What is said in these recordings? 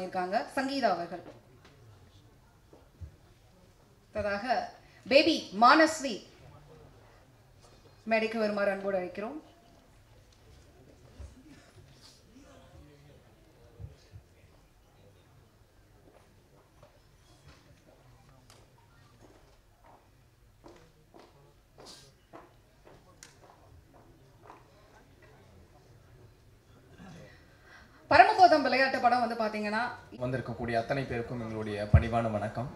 பண்ணியிருக்காங்க சங்கீதா அவர்கள் அடுத்ததாக பேபி மானஸ்வி மேடைக்கு வருமாறு அன்போடு அழைக்கிறோம் பரமபோதம் விளையாட்டு படம் வந்து பாத்தீங்கன்னா வந்திருக்கக்கூடிய அத்தனை பேருக்கும் எங்களுடைய பணிவான வணக்கம்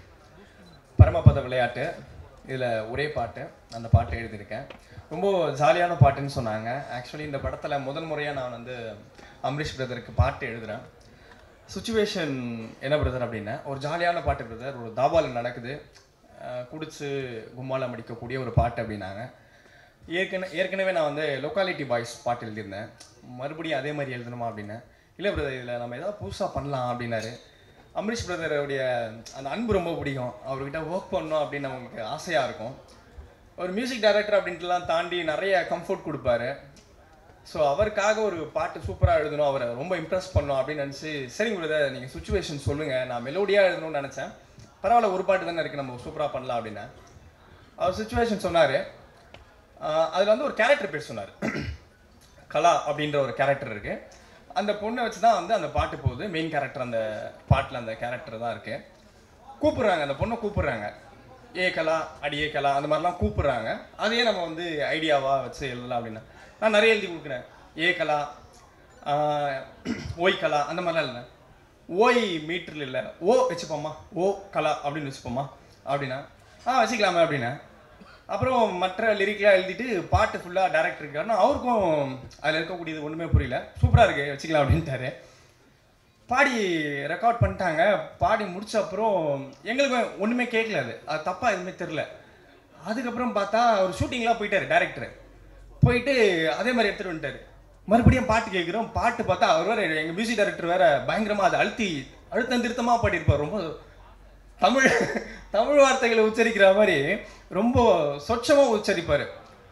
பரமபத விளையாட்டு இதில் ஒரே பாட்டு அந்த பாட்டு எழுதியிருக்கேன் ரொம்ப ஜாலியான பாட்டுன்னு சொன்னாங்க ஆக்சுவலி இந்த படத்தில் முதல் முறையாக நான் வந்து அம்ரீஷ் பிரதருக்கு பாட்டு எழுதுகிறேன் சுச்சுவேஷன் என்ன பிரதர் அப்படின்னா ஒரு ஜாலியான பாட்டு பிரதர் ஒரு தாபாவில் நடக்குது அஹ் குடிச்சு கும்மாலம் அடிக்கக்கூடிய ஒரு பாட்டு அப்படின்னாங்க ஏற்கனவே ஏற்கனவே நான் வந்து லொக்காலிட்டி பாய்ஸ் பாட்டு எழுதியிருந்தேன் மறுபடியும் அதே மாதிரி எழுதணுமா அப்படின்னேன் இல்லை பிரதர் இதில் நம்ம ஏதாவது புதுசாக பண்ணலாம் அப்படின்னாரு அம்ரீஷ் பிரதருடைய அந்த அன்பு ரொம்ப பிடிக்கும் அவர்கிட்ட ஒர்க் பண்ணணும் அப்படின்னு நமக்கு ஆசையாக இருக்கும் ஒரு மியூசிக் டைரக்டர் அப்படின்ட்டுலாம் தாண்டி நிறைய கம்ஃபர்ட் கொடுப்பாரு ஸோ அவருக்காக ஒரு பாட்டு சூப்பராக எழுதணும் அவரை ரொம்ப இம்ப்ரெஸ் பண்ணணும் அப்படின்னு நினச்சி சரிங்க பிரதர் நீங்கள் சுச்சுவேஷன் சொல்லுங்கள் நான் மெலோடியாக எழுதணும்னு நினச்சேன் பரவாயில்ல ஒரு பாட்டு தானே இருக்குது நம்ம சூப்பராக பண்ணலாம் அப்படின்னு அவர் சுச்சுவேஷன் சொன்னார் அதில் வந்து ஒரு கேரக்டர் பேர் சொன்னார் கலா அப்படின்ற ஒரு கேரக்டர் இருக்கு அந்த பொண்ணை வச்சு தான் வந்து அந்த பாட்டு போகுது மெயின் கேரக்டர் அந்த பாட்டில் அந்த கேரக்டர் தான் இருக்கு கூப்பிடுறாங்க அந்த பொண்ணை கூப்பிடுறாங்க ஏ கலா அடி ஏ கலா அந்த மாதிரிலாம் கூப்பிடுறாங்க அதையே நம்ம வந்து ஐடியாவாக வச்சு எழுதலாம் அப்படின்னா நான் நிறைய எழுதி கொடுக்குறேன் ஏ கலா ஆஹ், ஓய் கலா அந்த மாதிரிலாம் இல்லை ஓய் மீட்டரில் இல்லை ஓ வச்சுப்போம்மா ஓ கலா அப்படின்னு வச்சுப்போம்மா அப்படின்னா ஆ வச்சுக்கலாமே அப்படின்னா அப்புறம் மற்ற லிரிக்லாம் எழுதிட்டு பாட்டு ஃபுல்லாக டேரக்டர் இருக்காருன்னா அவருக்கும் அதில் இருக்கக்கூடியது ஒன்றுமே புரியல சூப்பராக இருக்கு வச்சுக்கலாம் அப்படின்ட்டாரு பாடி ரெக்கார்ட் பண்ணிட்டாங்க பாடி முடிச்ச அப்புறம் எங்களுக்கு ஒன்றுமே கேட்கல அது அது தப்பாக எதுவுமே தெரில அதுக்கப்புறம் பார்த்தா அவர் ஷூட்டிங்லாம் போயிட்டாரு டேரக்டர் போயிட்டு அதே மாதிரி எடுத்துகிட்டு வந்துட்டாரு மறுபடியும் பாட்டு கேட்குறோம் பாட்டு பார்த்தா அவர் வேற எங்கள் மியூசிக் டைரக்டர் வேற பயங்கரமாக அதை அழுத்தி அழுத்தம் திருத்தமாக பாடியிருப்பார் ரொம்ப தமிழ் தமிழ் வார்த்தைகளை உச்சரிக்கிற மாதிரி ரொம்ப சொச்சமாக உச்சரிப்பார்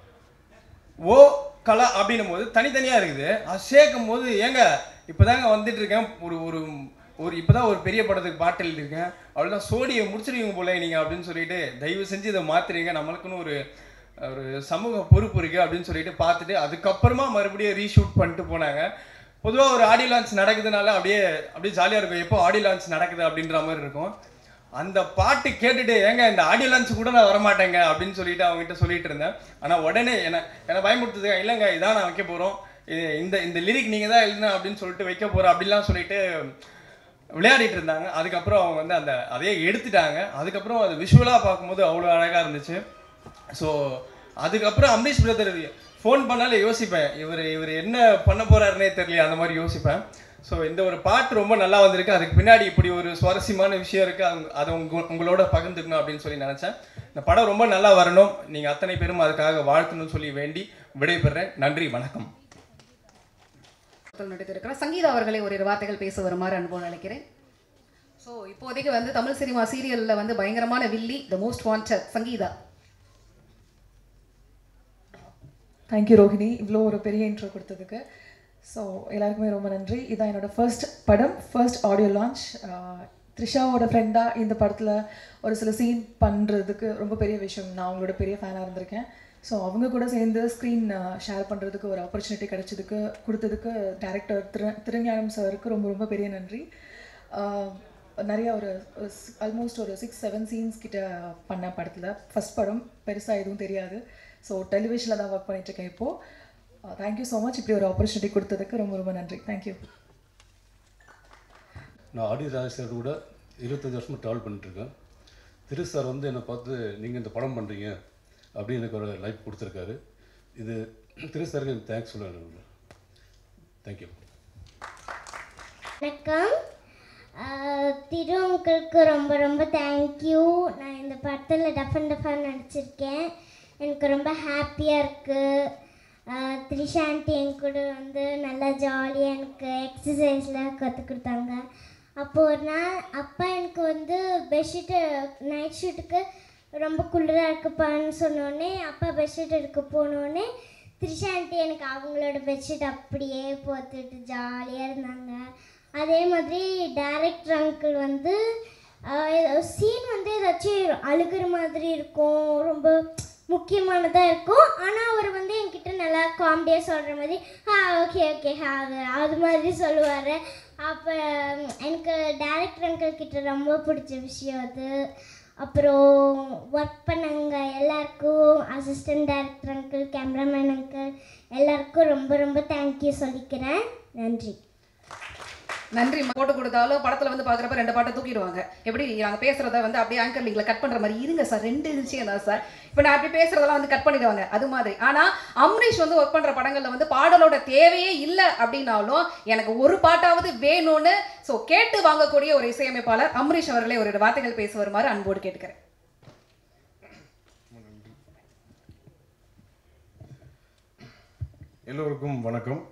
ஓ கலா அப்படின்னும் போது தனித்தனியாக இருக்குது அது சேர்க்கும் போது ஏங்க இப்போதாங்க வந்துட்டு இருக்கேன் ஒரு ஒரு ஒரு இப்போதான் ஒரு பெரிய படத்துக்கு பாட்டு எழுதியிருக்கேன் அவ்வளோதான் சோடியை முடிச்சிருவீங்க போல நீங்கள் அப்படின்னு சொல்லிட்டு தயவு செஞ்சு இதை மாத்துறீங்க நம்மளுக்குன்னு ஒரு ஒரு சமூக பொறுப்பு இருக்குது அப்படின்னு சொல்லிட்டு பார்த்துட்டு அதுக்கப்புறமா மறுபடியும் ரீஷூட் பண்ணிட்டு போனாங்க பொதுவாக ஒரு ஆடியோ லான்ச் நடக்குதுனால அப்படியே அப்படியே ஜாலியாக இருக்கும் எப்போ ஆடியோ லான்ச் நடக்குது அப்படின்ற மாதிரி இருக்கும் அந்த பாட்டு கேட்டுட்டு ஏங்க இந்த ஆடியோ லான்ச் கூட நான் வரமாட்டேங்க அப்படின்னு சொல்லிட்டு அவங்ககிட்ட சொல்லிட்டு இருந்தேன் ஆனால் உடனே என்ன என்ன பயமுறுத்துது இல்லைங்க இதான் நான் வைக்க போகிறோம் இந்த இந்த லிரிக் நீங்கள் தான் எழுதுன அப்படின்னு சொல்லிட்டு வைக்க போகிறோம் அப்படிலாம் சொல்லிட்டு விளையாடிட்டு இருந்தாங்க அதுக்கப்புறம் அவங்க வந்து அந்த அதையே எடுத்துட்டாங்க அதுக்கப்புறம் அது விஷுவலாக பார்க்கும்போது அவ்வளோ அழகாக இருந்துச்சு ஸோ அதுக்கப்புறம் அம்பரீஷ் பிரதர் ஃபோன் பண்ணாலே யோசிப்பேன் இவர் இவர் என்ன பண்ண போறாருன்னே தெரியல அந்த மாதிரி யோசிப்பேன் ஸோ இந்த ஒரு பாட்டு ரொம்ப நல்லா வந்திருக்கு அதுக்கு பின்னாடி இப்படி ஒரு சுவாரஸ்யமான விஷயம் இருக்கு அது அதை உங்க உங்களோட பகிர்ந்துக்கணும் அப்படின்னு சொல்லி நினைச்சேன் இந்த படம் ரொம்ப நல்லா வரணும் நீங்க அத்தனை பேரும் அதுக்காக வாழ்த்தணும்னு சொல்லி வேண்டி விடைபெறேன் நன்றி வணக்கம் படத்தில் நடித்திருக்கிற சங்கீதா அவர்களை ஒரு வார்த்தைகள் பேச வருமாறு அன்போடு அழைக்கிறேன் ஸோ இப்போதைக்கு வந்து தமிழ் சினிமா சீரியல்ல வந்து பயங்கரமான வில்லி the most wanted Sangeetha thank you Rohini இவ்வளோ ஒரு பெரிய இன்ட்ரோ கொடுத்ததுக்கு ஸோ எல்லாருக்குமே ரொம்ப நன்றி இதான் என்னோட ஃபர்ஸ்ட் படம் ஃபர்ஸ்ட் ஆடியோ லான்ச் த்ரிஷாவோட ஃப்ரெண்டாக இந்த படத்தில் ஒரு சில சீன் பண்ணுறதுக்கு ரொம்ப பெரிய விஷயம் நான் அவங்களோட பெரிய ஃபேனாக இருந்திருக்கேன் ஸோ அவங்க கூட சேர்ந்து ஸ்க்ரீன் ஷேர் பண்ணுறதுக்கு ஒரு ஆப்பர்ச்சுனிட்டி கிடைச்சதுக்கு கொடுத்ததுக்கு டேரக்டர் திரு திருஞானம் சாருக்கு ரொம்ப ரொம்ப பெரிய நன்றி ஆஹ் நிறைய ஒரு ஆல்மோஸ்ட் ஒரு சிக்ஸ் செவன் சீன்ஸ் கிட்ட பண்ண படத்தில் ஃபர்ஸ்ட் படம் பெருசாக எதுவும் தெரியாது ஸோ டெலிவிஷனில் தான் ஒர்க் பண்ணிட்டுருக்கேன் இப்போது தேங்க்யூ ஸோ மச் இப்படி ஒரு ஆப்பர்ச்சுனிட்டி கொடுத்ததுக்கு ரொம்ப ரொம்ப நன்றி தேங்க்யூ நான் ஆடியோ ராஜ் சார் கூட இருபத்தஞ்சி வருஷமாக ட்ராவல் பண்ணிட்டுருக்கேன் திரு சார் வந்து என்னை பார்த்து நீங்கள் இந்த படம் பண்ணுறீங்க அப்படின்னு எனக்கு ஒரு லைஃப் கொடுத்துருக்காரு இது திரு சாருக்கு எனக்கு தேங்க்ஸ் சொல்ல தேங்க்யூ வணக்கம் ஆஹ் திரு அங்கிளுக்கு ரொம்ப ரொம்ப தேங்க்யூ நான் இந்த படத்தில் டஃபன் டஃபாக நடிச்சிருக்கேன் எனக்கு ரொம்ப ஹாப்பியாக இருக்குது த்ரிஷா ஆண்டி என் கூட வந்து நல்லா ஜாலியாக எனக்கு எக்ஸசைஸ்லாம் கற்றுக் கொடுத்தாங்க அப்போ ஒரு நாள் அப்பா எனக்கு வந்து பெட்ஷீட்டு நைட் ஷூட்டுக்கு ரொம்ப குளிராக இருக்குப்பான்னு சொன்னோடனே அப்பா பெட்ஷீட் எடுக்க போனோடனே த்ரிஷா ஆண்டி எனக்கு அவங்களோட பெட்ஷீட் அப்படியே போத்துட்டு ஜாலியாக இருந்தாங்க அதே மாதிரி டைரக்டர் அங்கிள் வந்து சீன் வந்து ஏதாச்சும் அழுகிற மாதிரி இருக்கும் ரொம்ப முக்கியமானதாக இருக்கும் ஆனால் அவர் வந்து என்கிட்ட நல்லா காமெடியாக சொல்கிற மாதிரி ஆ ஓகே ஓகே அது மாதிரி சொல்லுவார் அப்போ எனக்கு டைரக்டர் அங்கிள் கிட்ட ரொம்ப பிடிச்ச விஷயம் அது அப்புறம் ஒர்க் பண்ணவங்க எல்லாருக்கும் assistant director uncle cameraman uncle எல்லாருக்கும் ரொம்ப ரொம்ப தேங்க்யூ சொல்லிக்கிறேன் நன்றி நன்றி போட்டு கொடுத்தாலும் படத்துல வந்து பாக்குறப்ப ரெண்டு பாட்டை தூக்கிடுவாங்க எப்படி நாங்க பேசுறத வந்து அப்படியே ஆங்கர் லிங்க்ல கட் பண்ற மாதிரி இருங்க சார் ரெண்டு விஷயம் தான் சார் இப்போ நான் அப்படி பேசுறதெல்லாம் வந்து கட் பண்ணிடுவாங்க அது மாதிரி ஆனா அம்ரீஷ் வந்து ஒர்க் பண்ற படங்கள்ல வந்து பாடலோட தேவையே இல்லை அப்படின்னாலும் எனக்கு ஒரு பாட்டாவது வேணும்னு ஸோ கேட்டு வாங்கக்கூடிய ஒரு இசையமைப்பாளர் அம்ரீஷ் அவர்களே ஒரு வார்த்தைகள் பேச வருமாறு அன்போடு கேட்டுக்கிறேன் எல்லோருக்கும் வணக்கம்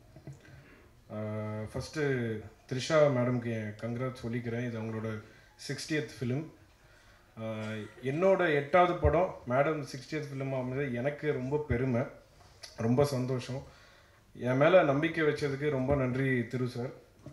ஃபஸ்ட்டு த்ரிஷா மேடம்க்கு கங்க்ராட் சொல்லிக்கிறேன் இது அவங்களோட சிக்ஸ்டியத் ஃபிலிம் என்னோட எட்டாவது படம் மேடம் சிக்ஸ்டியத் ஃபிலிம் அமைந்தது எனக்கு ரொம்ப பெருமை ரொம்ப சந்தோஷம் என் மேலே நம்பிக்கை வச்சதுக்கு ரொம்ப நன்றி திரு சார்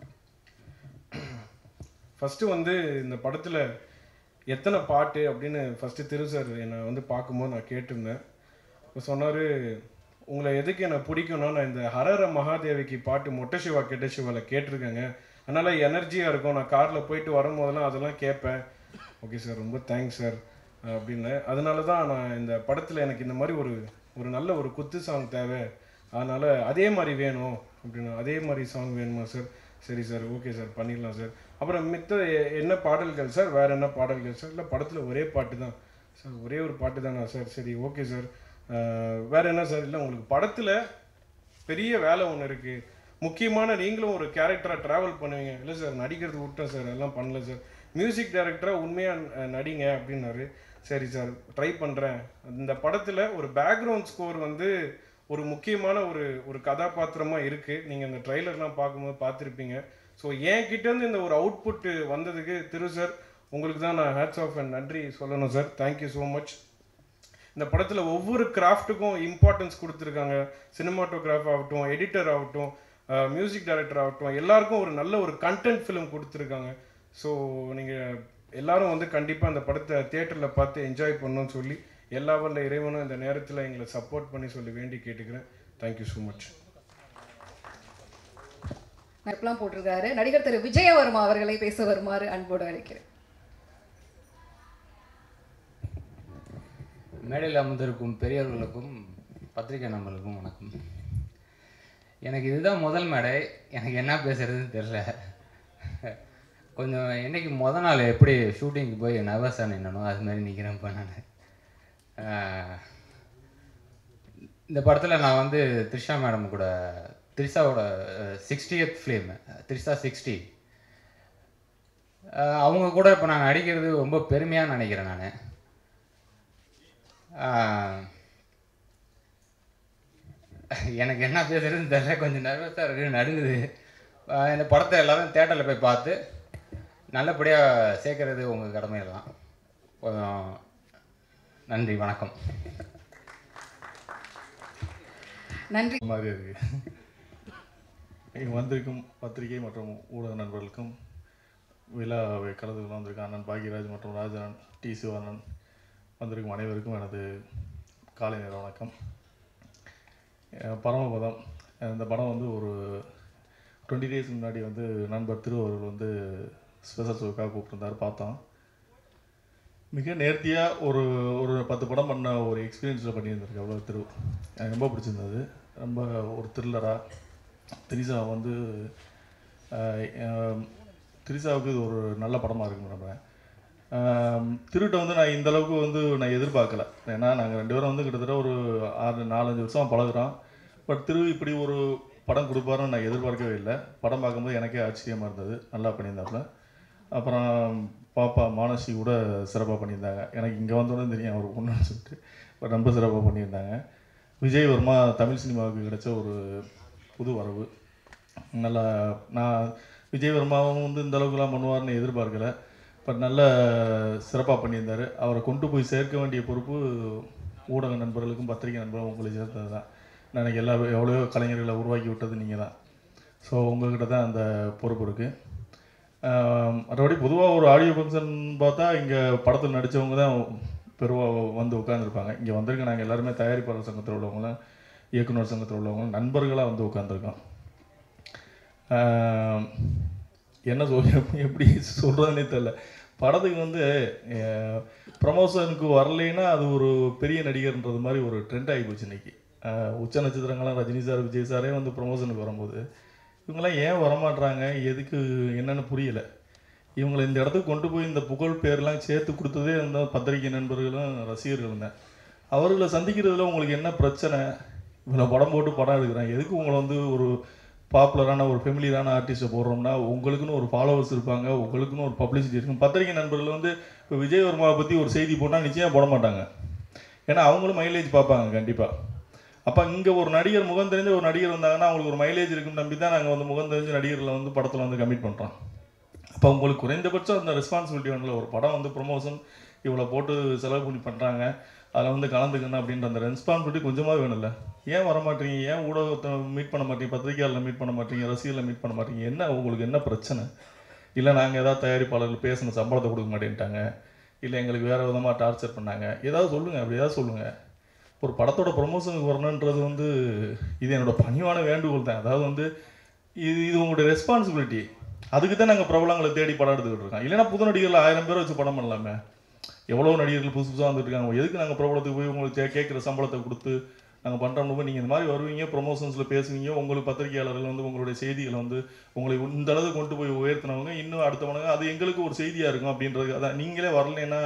ஃபஸ்ட்டு வந்து இந்த படத்தில் எத்தனை பாட்டு அப்படின்னு ஃபஸ்ட்டு திரு சார் என்னை வந்து பார்க்கும்போது நான் கேட்டிருந்தேன் இப்போ சொன்னார் உங்களை எதுக்கு என்னை பிடிக்கும்னா நான் இந்த ஹரர மகாதேவிக்கு பாட்டு மொட்டை சிவா கெட்ட சிவாவில் கேட்டிருக்கேங்க அதனால் எனர்ஜியாக இருக்கும் நான் காரில் போயிட்டு வரும்போதெல்லாம் அதெல்லாம் கேட்பேன் ஓகே சார் ரொம்ப தேங்க்ஸ் சார் அப்படின்னு அதனால தான் நான் இந்த படத்தில் எனக்கு இந்த மாதிரி ஒரு ஒரு நல்ல ஒரு குத்து சாங் தேவை அதனால் அதே மாதிரி வேணும் அப்படின்னு அதே மாதிரி சாங் வேணுமா சார் சரி சார் ஓகே சார் பண்ணிடலாம் சார் அப்புறம் மித்த எ- என்ன பாடல்கள் சார் வேறு என்ன பாடல்கள் சார் இல்லை படத்தில் ஒரே பாட்டு தான் சார் ஒரே ஒரு பாட்டு தானா சார் சரி ஓகே சார் வேறு என்ன சார் இல்லை உங்களுக்கு படத்தில் பெரிய வேலை ஒன்று இருக்குது முக்கியமான நீங்களும் ஒரு கேரக்டராக ட்ராவல் பண்ணுவீங்க இல்லை சார் நடிக்கிறது விட்டேன் சார் எல்லாம் பண்ணல சார் மியூசிக் டைரக்டராக உண்மையாக நடிங்க அப்படின்னாரு சரி சார் ட்ரை பண்ணுறேன் இந்த படத்தில் ஒரு பேக்ரவுண்ட் ஸ்கோர் வந்து ஒரு முக்கியமான ஒரு ஒரு கதாபாத்திரமாக இருக்குது நீங்கள் இந்த ட்ரைலர்லாம் பார்க்கும்போது பார்த்துருப்பீங்க ஸோ என் கிட்டேருந்து இந்த ஒரு அவுட்புட் வந்ததுக்கு திரு சார் உங்களுக்கு தான் நான் ஹேட்ஸ் ஆஃப் அண்ட் நன்றி சொல்லணும் சார் தேங்க்யூ ஸோ மச் இந்த படத்தில் ஒவ்வொரு கிராஃப்ட்டுக்கும் இம்பார்ட்டன்ஸ் கொடுத்துருக்காங்க சினிமாட்டோகிராஃப் ஆகட்டும் எடிட்டர் ஆகட்டும் மியூசிக் டைரக்டர் ஆகட்டும் எல்லாருக்கும் ஒரு நல்ல ஒரு கண்டென்ட் ஃபிலிம் கொடுத்துருக்காங்க ஸோ நீங்கள் எல்லாரும் வந்து கண்டிப்பாக அந்த படத்தை தியேட்டரில் பார்த்து என்ஜாய் பண்ணணும்னு சொல்லி எல்லா வல்ல இறைவனும் இந்த நேரத்தில் எங்களை சப்போர்ட் பண்ணி சொல்லி வேண்டி கேட்டுக்கிறேன் தேங்க்யூ ஸோ மச் நட்பெல்லாம் போட்டிருக்காரு நடிகர் திரு விஜயவர்மா அவர்களை பேச வருமாறு அன்போடு அழைக்கிறேன் மேடையில் அமர்ந்திருக்கும் பெரியவர்களுக்கும் பத்திரிகை நண்பர்களுக்கும் வணக்கம் எனக்கு இதுதான் முதல் மேடை எனக்கு என்ன பேசுறதுன்னு தெரில கொஞ்சம் என்னைக்கு முத நாள் எப்படி ஷூட்டிங்க்கு போய் நர்வஸாக நின்னனோ அது மாதிரி நிற்கிறேன் இப்போ நான் இந்த படத்தில் நான் வந்து த்ரிஷா மேடம் கூட த்ரிஷாவோட சிக்ஸ்டியத் ஃபிலிம் த்ரிஷா சிக்ஸ்டி அவங்க கூட இப்போ நான் நடிக்கிறது ரொம்ப பெருமையாக நினைக்கிறேன் நான் ஆஹ் எனக்கு என்ன பேசுறதுன்னு தெரியல கொஞ்சம் நர்வஸாக இருக்குது நடுங்குது ஆஹ் இந்த படத்தை எல்லாரும் தேட்டரில் போய் பார்த்து நல்லபடியாக சேர்க்கறது உங்கள் கடமையெல்லாம் கொஞ்சம் நன்றி வணக்கம் நன்றி மாதிரி இருக்கு இங்கே வந்திருக்கும் பத்திரிகை மற்றும் ஊடக நண்பர்களுக்கும் விழாவை கலந்து கொண்டு வந்திருக்கும் அண்ணன் பாக்யராஜ் மற்றும் ராஜனன் டி சிவானன் வந்திருக்கும் அனைவருக்கும் எனது காலை நேர வணக்கம் அஹ் பரமபதம் இந்த படம் வந்து ஒரு டுவெண்ட்டி டேஸ் முன்னாடி வந்து நண்பர் திரு அவர்கள் வந்து ஸ்பெஷல் ஷோக்காக கூப்பிட்டுருந்தார் பார்த்தோம் மிக நேர்த்தியாக ஒரு ஒரு பத்து படம் பண்ண ஒரு எக்ஸ்பீரியன்ஸில் பண்ணியிருந்திருக்கு அவ்வளோ திரு எனக்கு ரொம்ப பிடிச்சிருந்தது ரொம்ப ஒரு த்ரில்லராக திரிசா வந்து ஆஹ், ஆஹ், திரிசாவுக்கு இது ஒரு நல்ல படமாக இருக்கும் நம்புறேன் ஆஹ், திருட்ட வந்து நான் இந்த அளவுக்கு வந்து நான் எதிர்பார்க்கல ஏன்னா நாங்கள் ரெண்டு பேரும் வந்து கிட்டத்தட்ட ஒரு ஆறு நாலஞ்சு வருஷம் பழகுறோம் பட் திரு இப்படி ஒரு படம் கொடுப்பாருன்னு நான் எதிர்பார்க்கவே இல்லை படம் பார்க்கும்போது எனக்கே ஆச்சரியமாக இருந்தது நல்லா பண்ணியிருந்தாப்புல அப்புறம் பாப்பா மானசி கூட சிறப்பாக பண்ணியிருந்தாங்க எனக்கு இங்கே வந்தோடனே தெரியும் அவர் பொண்ணுன்னு சொல்லிட்டு பட் ரொம்ப சிறப்பாக பண்ணியிருந்தாங்க விஜய் வர்மா தமிழ் சினிமாவுக்கு கிடைச்ச ஒரு புது வரவு நல்லா நான் விஜய் வர்மாவும் வந்து இந்த அளவுக்குலாம் பண்ணுவார்னு எதிர்பார்க்கல பட் நல்ல சிறப்பாக பண்ணியிருந்தார் அவரை கொண்டு போய் சேர்க்க வேண்டிய பொறுப்பு ஊடக நண்பர்களுக்கும் பத்திரிகை நண்பர்களும் உங்களை சேர்த்தது தான் நான் எனக்கு எல்லா எவ்வளோ கலைஞர்களை உருவாக்கி விட்டது நீங்கள் தான் ஸோ உங்ககிட்ட தான் அந்த பொறுப்பு இருக்குது மற்றபடி பொதுவாக ஒரு ஆடியோ ஃபங்க்ஷன் பார்த்தா இங்கே படத்தில் நடித்தவங்க தான் பெருவாக வந்து உட்காந்துருப்பாங்க இங்கே வந்திருக்க நாங்கள் எல்லாருமே தயாரிப்பாளர் சங்கத்தில் உள்ளவங்களும் இயக்குனர் சங்கத்தில் உள்ளவங்களும் நண்பர்களாக வந்து உட்காந்துருக்கோம் என்ன சொல் எப்படி சொல்கிறதுனே தெரில படத்துக்கு வந்து ப்ரமோஷனுக்கு வரலைன்னா அது ஒரு பெரிய நடிகர்ன்றது மாதிரி ஒரு ட்ரெண்ட் ஆகி போச்சு இன்னைக்கு அஹ் உச்ச நட்சத்திரங்கள்லாம் ரஜினி சார் விஜய் சாரே வந்து ப்ரமோஷனுக்கு வரும்போது இவங்கெல்லாம் ஏன் வரமாட்றாங்க எதுக்கு என்னன்னு புரியல இவங்களை இந்த இடத்துக்கு கொண்டு போய் இந்த புகழ் பேர்லாம் சேர்த்து கொடுத்ததே அந்த பத்திரிகை நண்பர்களும் ரசிகர்களும் தான் அவர்களை சந்திக்கிறதுல உங்களுக்கு என்ன பிரச்சனை இவ்வளோ படம் போட்டு படம் எடுக்கிறேன் எதுக்கு உங்களை வந்து ஒரு பாப்புலரான ஒரு ஃபெமிலியரான ஆர்டிஸ்ட்டை போடுறோம்னா உங்களுக்குன்னு ஒரு ஃபாலோவர்ஸ் இருப்பாங்க உங்களுக்குன்னு ஒரு பப்ளிசிட்டி இருக்கும் பத்திரிகை நண்பர்கள் வந்து இப்போ விஜய் வர்மாவை பற்றி ஒரு செய்தி போட்டால் நிச்சயம் போட மாட்டாங்க ஏன்னா அவங்களும் மைலேஜ் பார்ப்பாங்க கண்டிப்பாக அப்போ இங்கே ஒரு நடிகர் முகம் தெரிஞ்ச ஒரு நடிகர் வந்தாங்கன்னா அவங்களுக்கு ஒரு மைலேஜ் இருக்குன்னு நம்பி தான் நாங்கள் வந்து முகம் தெரிஞ்ச நடிகர்களை வந்து படத்தில் வந்து கமிட் பண்ணுறோம் அப்போ உங்களுக்கு குறைந்தபட்சம் அந்த ரெஸ்பான்சிபிலிட்டி ஒன்றில் ஒரு படம் வந்து ப்ரொமோஷன் இவ்வளோ போட்டு செலவு பண்ணி பண்ணுறாங்க அதில் வந்து கலந்துக்கணும் அப்படின்ற அந்த ரெஸ்பான்சிபிலிட்டி கொஞ்சமாக வேணும்ல ஏன் வர மாட்டீங்க ஏன் ஊடகத்தை மீட் பண்ண மாட்டீங்க பத்திரிகையாளர் மீட் பண்ண மாட்டீங்க ரசிகர்களை மீட் பண்ண மாட்டீங்க என்ன உங்களுக்கு என்ன பிரச்சனை இல்லை நாங்கள் ஏதாவது தயாரிப்பாளர்கள் பேசின சம்பளத்தை கொடுக்க மாட்டேன்ட்டாங்க இல்லை எங்களுக்கு வேறு விதமாக டார்ச்சர் பண்ணாங்க ஏதாவது சொல்லுங்கள் அப்படி ஏதாவது சொல்லுங்கள் ஒரு படத்தோட ப்ரொமோஷனுக்கு வரணுன்றது வந்து இது என்னோட பணிவான வேண்டுகோள் தான் அதாவது வந்து இது இது உங்களுடைய ரெஸ்பான்சிபிலிட்டி அதுக்கு தான் நாங்கள் பிரபலங்களை தேடி படம் எடுத்துக்கிட்டு இருக்கோம் இல்லைன்னா புது நடிகர்கள் ஆயிரம் பேரை வச்சு படம் பண்ணலாமே எவ்வளோ நடிகர்கள் புதுசு புதுசாக வந்துட்டு இருக்காங்க எதுக்கு நாங்கள் பிரபலத்துக்கு போய் உங்களுக்கு கே- கேட்குற சம்பளத்தை கொடுத்து நாங்கள் பண்ணுறோம் போது நீங்கள் இந்த மாதிரி வருவீங்க ப்ரொமோஷன்ஸில் பேசுவீங்க உங்களுக்கு பத்திரிகையாளர்கள் வந்து உங்களுடைய செய்திகளை வந்து உங்களை இந்த அளவு கொண்டு போய் உயர்த்தினவங்க இன்னும் அடுத்தவனுங்க அது எங்களுக்கு ஒரு செய்தியாக இருக்கும் அப்படின்றது அதான் நீங்களே வரலைன்னா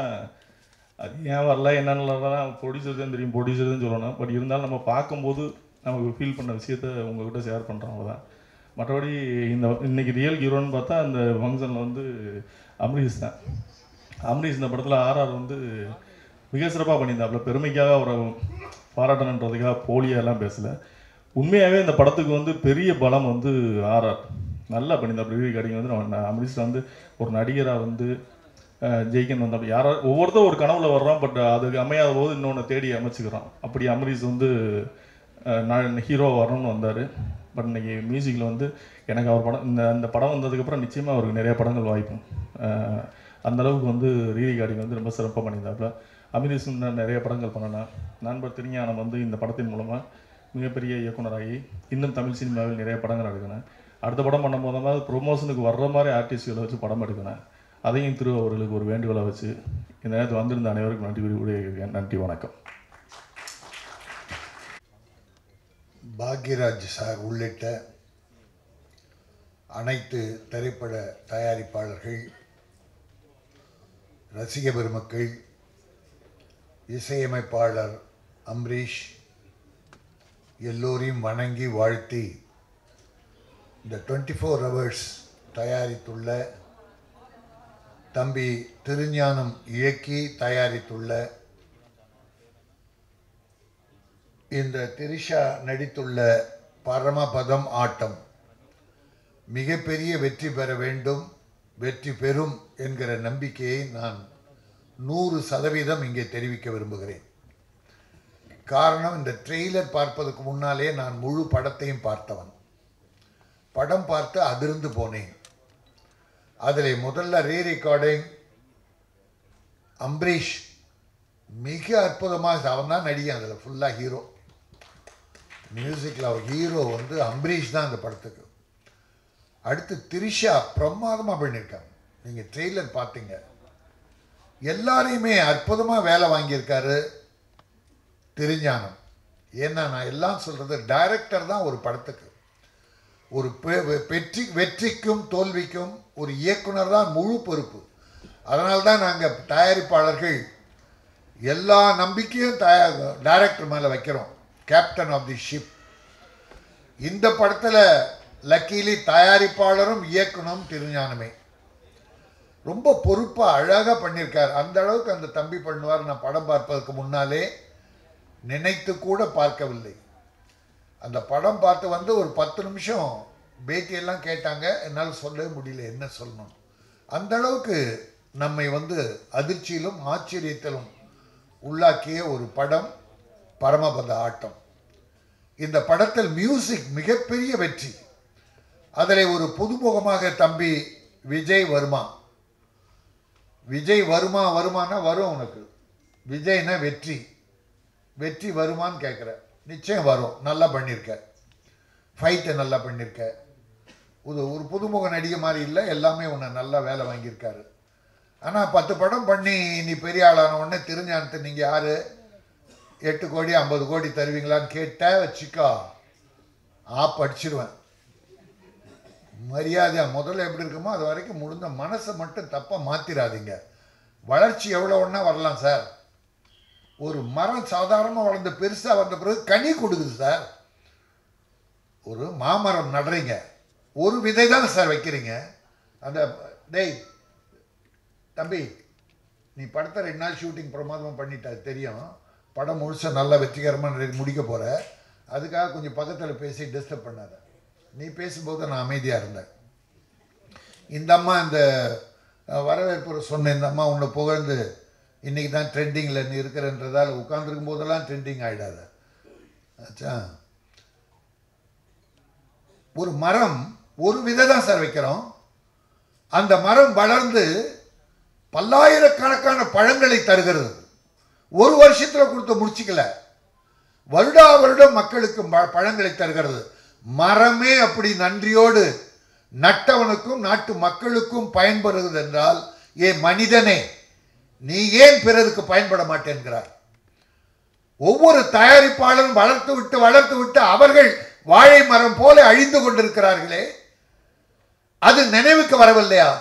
அது ஏன் வரல என்னென்னலாம் ப்ரொடியூசர் தான் தெரியும் ப்ரொடியூசர் தான் சொல்லணும் பட் இருந்தாலும் நம்ம பார்க்கும்போது நமக்கு ஃபீல் பண்ண விஷயத்த உங்ககிட்ட ஷேர் பண்ணுறோம் அவ்வளோதான் மற்றபடி இந்த இன்னைக்கு ரியல் ஹீரோன்னு பார்த்தா அந்த ஃபங்க்ஷனில் வந்து அம்ரீஷ் தான் அம்ரீஷ் இந்த படத்தில் ஆர்ஆர் வந்து மிக சிறப்பாக பண்ணியிருந்தாப்புல பெருமைக்காக அவரை பாராட்டணுன்றதுக்காக போலியெல்லாம் பேசலை உண்மையாகவே இந்த படத்துக்கு வந்து பெரிய பலம் வந்து ஆர்ஆர் நல்லா பண்ணியிருந்தாப்புல ரிவ்யூ கடிங்க வந்து நம்ம அம்ரீஷ் வந்து ஒரு நடிகராக வந்து அஹ், ஜெயிக்கணும் வந்தப்ப யாரா ஒவ்வொருத்தரும் ஒரு கனவுல வர்றோம் பட் அதுக்கு அமையாத போது இன்னொன்று தேடி அமைச்சுக்கிறோம் அப்படி அமரீஷ் வந்து அஹ், நான் ஹீரோ வரணும்னு வந்தார் பட் இன்னைக்கு மியூசிக்கில் வந்து எனக்கு அவர் படம் இந்த அந்த படம் வந்ததுக்கப்புறம் நிச்சயமாக அவருக்கு நிறைய படங்கள் வாய்ப்பும் அஹ், அந்த அளவுக்கு வந்து ரீதி கார்டிங் வந்து ரொம்ப சிறப்பாக பண்ணியிருந்தாப்புல அமிரீஷ் இன்னும் நிறைய படங்கள் பண்ணலாம் நண்பர் திருஞானம் வந்து இந்த படத்தின் மூலமாக மிகப்பெரிய இயக்குனராகி இன்னும் தமிழ் சினிமாவில் நிறைய படங்கள் எடுக்கணும் அடுத்த படம் பண்ணும் போதாவது ப்ரொமோஷனுக்கு வர்ற மாதிரி ஆர்டிஸ்ட்களை வச்சு படம் எடுக்கணும் அதையும் திரு அவர்களுக்கு ஒரு வேண்டுகோளை வச்சு இந்த நேரத்தில் வந்திருந்த அனைவருக்கும் நன்றி கூறி நன்றி வணக்கம் பாக்யராஜ் சார் உள்ளிட்ட அனைத்து திரைப்பட தயாரிப்பாளர்கள் ரசிக பெருமக்கள் இசையமைப்பாளர் அம்ரீஷ் எல்லோரையும் வணங்கி வாழ்த்தி இந்த டுவெண்ட்டி ஃபோர் ஹவர்ஸ் தயாரித்துள்ள தம்பி திருஞானம் இயக்கி தயாரித்துள்ள இந்த திரிஷா நடித்துள்ள பரமபதம் ஆட்டம் மிகப்பெரிய வெற்றி பெற வேண்டும் வெற்றி பெறும் என்கிற நம்பிக்கையை நான் நூறு சதவீதம் இங்கே தெரிவிக்க விரும்புகிறேன் காரணம் இந்த ட்ரெய்லர் பார்ப்பதற்கு முன்னாலே நான் முழு படத்தையும் பார்த்தவன் படம் பார்த்து அதிர்ந்து போனேன் அதில் முதல்ல ரீ ரெக்கார்டிங் அம்பரீஷ் மிக அற்புதமாக அவன் தான் நடிகன் அதில் ஃபுல்லாக ஹீரோ மியூசிக்கில் அவர் ஹீரோ வந்து அம்பரீஷ் தான் அந்த படத்துக்கு அடுத்து திரிஷா பிரமாதமாக பண்ணியிருக்காங்க நீங்கள் ட்ரெய்லர் பார்த்தீங்க எல்லாரையுமே அற்புதமாக வேலை வாங்கியிருக்காரு திருஞானம் ஏன்னா நான் எல்லாம் சொல்கிறது டைரக்டர் தான் ஒரு படத்துக்கு ஒரு பெ- வெ- வெற்றி வெற்றிக்கும் தோல்விக்கும் ஒரு இயக்குனர் தான் முழு பொறுப்பு அதனால தான் நாங்கள் தயாரிப்பாளர்கள் எல்லா நம்பிக்கையும் தயா டைரக்டர் மேலே வைக்கிறோம் கேப்டன் ஆஃப் தி ஷிப் இந்த படத்தில் லக்கீலி தயாரிப்பாளரும் இயக்குனரும் திருஞானமே ரொம்ப பொறுப்பாக அழகாக பண்ணியிருக்கார் அந்த அளவுக்கு அந்த தம்பி பண்ணுவார் நான் படம் பார்ப்பதற்கு முன்னாலே நினைத்து கூட பார்க்கவில்லை அந்த படம் பார்த்து வந்து ஒரு பத்து நிமிஷம் பேட்டியெல்லாம் கேட்டாங்க என்னால் சொல்லவே முடியல என்ன சொல்லணும் அந்த அளவுக்கு நம்மை வந்து அதிர்ச்சியிலும் ஆச்சரியத்திலும் உள்ளாக்கிய ஒரு படம் பரமபத ஆட்டம் இந்த படத்தில் மியூசிக் மிகப்பெரிய வெற்றி அதில் ஒரு புதுமுகமாக தம்பி விஜய் வருமா விஜய் வருமா வருமானா வரும் உனக்கு விஜய்னா வெற்றி வெற்றி வருமான்னு கேட்குற நிச்சயம் வரும் நல்லா பண்ணியிருக்க ஃபைட்டை நல்லா பண்ணியிருக்க ஒரு ஒரு புதுமுக நடிகை மாதிரி இல்லை எல்லாமே உன்னை நல்லா வேலை வாங்கியிருக்காரு ஆனால் பத்து படம் பண்ணி நீ பெரிய ஆளான உடனே திருஞானத்தை நீங்கள் யார் எட்டு கோடி ஐம்பது கோடி தருவீங்களான்னு கேட்ட வச்சுக்கோ ஆப் அடிச்சிருவேன் மரியாதையா முதல்ல எப்படி இருக்குமோ அது வரைக்கும் முடிந்த மனசை மட்டும் தப்பாக மாற்றிடாதீங்க வளர்ச்சி எவ்வளோ ஒன்றா வரலாம் சார் ஒரு மரம் சாதாரணமாக வளர்ந்து பெருசாக வந்த பிறகு கனி கொடுக்குது சார் ஒரு மாமரம் நடுறீங்க ஒரு விதை தான் சார் வைக்கிறீங்க அந்த டேய் தம்பி நீ படத்தை ரெண்டு நாள் ஷூட்டிங் பிரமாதமாக பண்ணிட்ட அது தெரியும் படம் முழுசாக நல்லா வெற்றிகரமாக முடிக்க போகிற அதுக்காக கொஞ்சம் பக்கத்தில் பேசி டிஸ்டர்ப் பண்ணாத நீ பேசும்போது நான் அமைதியாக இருந்தேன் இந்த அம்மா இந்த அஹ், வரவேற்பு சொன்ன இந்த அம்மா உன்னை புகழ்ந்து இன்றைக்கி தான் ட்ரெண்டிங்கில் நீ இருக்கிறன்றதால உட்காந்துருக்கும் போதெல்லாம் ட்ரெண்டிங் ஆகிடாத ஆச்சா ஒரு மரம் ஒரு விதை தான் சார் வைக்கிறோம் அந்த மரம் வளர்ந்து பல்லாயிரக்கணக்கான பழங்களை தருகிறது ஒரு வருஷத்தில் கொடுத்து முடிச்சிக்கல வருடா வருடம் மக்களுக்கு ப- பழங்களை தருகிறது மரமே அப்படி நன்றியோடு நட்டவனுக்கும் நாட்டு மக்களுக்கும் பயன்படுகிறது என்றால் ஏ மனிதனே நீ ஏன் பிறருக்கு பயன்பட மாட்டேன்கிறார் ஒவ்வொரு தயாரிப்பாளரும் வளர்த்து விட்டு வளர்த்து விட்டு அவர்கள் வாழை மரம் போல அழிந்து கொண்டிருக்கிறார்களே அது நினைவுக்கு வரவில்லையா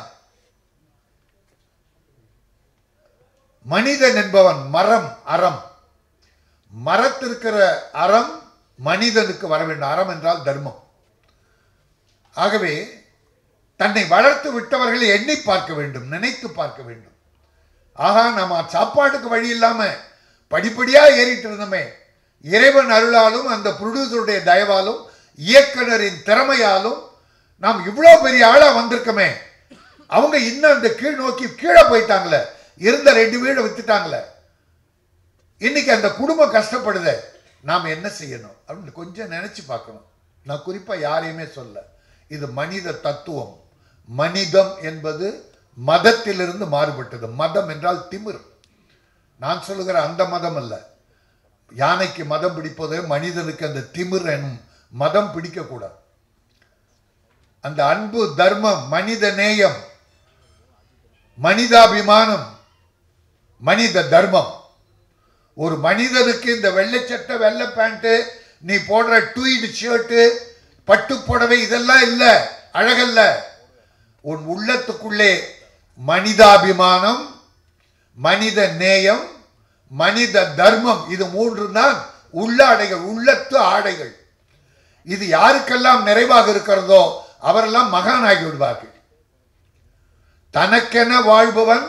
மனிதன் என்பவன் மரம் அறம் மரத்திருக்கிற அறம் மனிதனுக்கு வர வேண்டும் அறம் என்றால் தர்மம் ஆகவே தன்னை வளர்த்து விட்டவர்களை எண்ணி பார்க்க வேண்டும் நினைத்து பார்க்க வேண்டும் ஆகா நம்ம சாப்பாட்டுக்கு வழி இல்லாம படிப்படியா ஏறிட்டு இருந்தோமே இறைவன் அருளாலும் அந்த ப்ரொடியூசருடைய தயவாலும் இயக்குனரின் திறமையாலும் நாம் இவ்வளோ பெரிய ஆளா வந்திருக்கோமே அவங்க இன்னும் அந்த கீழ் நோக்கி கீழே போயிட்டாங்களே இருந்த ரெண்டு வீடு வித்துட்டாங்களே இன்னைக்கு அந்த குடும்பம் கஷ்டப்படுதே நாம் என்ன செய்யணும் அப்படின்னு கொஞ்சம் நினைச்சு பார்க்கணும் நான் குறிப்பா யாரையுமே சொல்ல இது மனித தத்துவம் மனிதம் என்பது மதத்திலிருந்து மாறுபட்டது மதம் என்றால் திமிர் நான் சொல்லுகிற அந்த மதம் அல்ல யானைக்கு மதம் பிடிப்பது மனிதனுக்கு அந்த திமிர் எனும் மதம் பிடிக்கக்கூடாது அந்த அன்பு தர்மம் மனித நேயம் மனிதாபிமானம் மனித தர்மம் ஒரு மனிதனுக்கு இந்த வெள்ளை சட்டை வெள்ளை பேண்ட்டு நீ போடுற ட்வீட் ஷர்ட்டு பட்டு புடவை இதெல்லாம் இல்ல அழகல்ல உன் உள்ளத்துக்குள்ளே மனிதாபிமானம் மனித நேயம் மனித தர்மம் இது மூன்று தான் உள்ள ஆடைகள் உள்ளத்து ஆடைகள் இது யாருக்கெல்லாம் நிறைவாக இருக்கிறதோ அவரெல்லாம் மகானாகி விடுவார்கள் தனக்கென வாழ்பவன்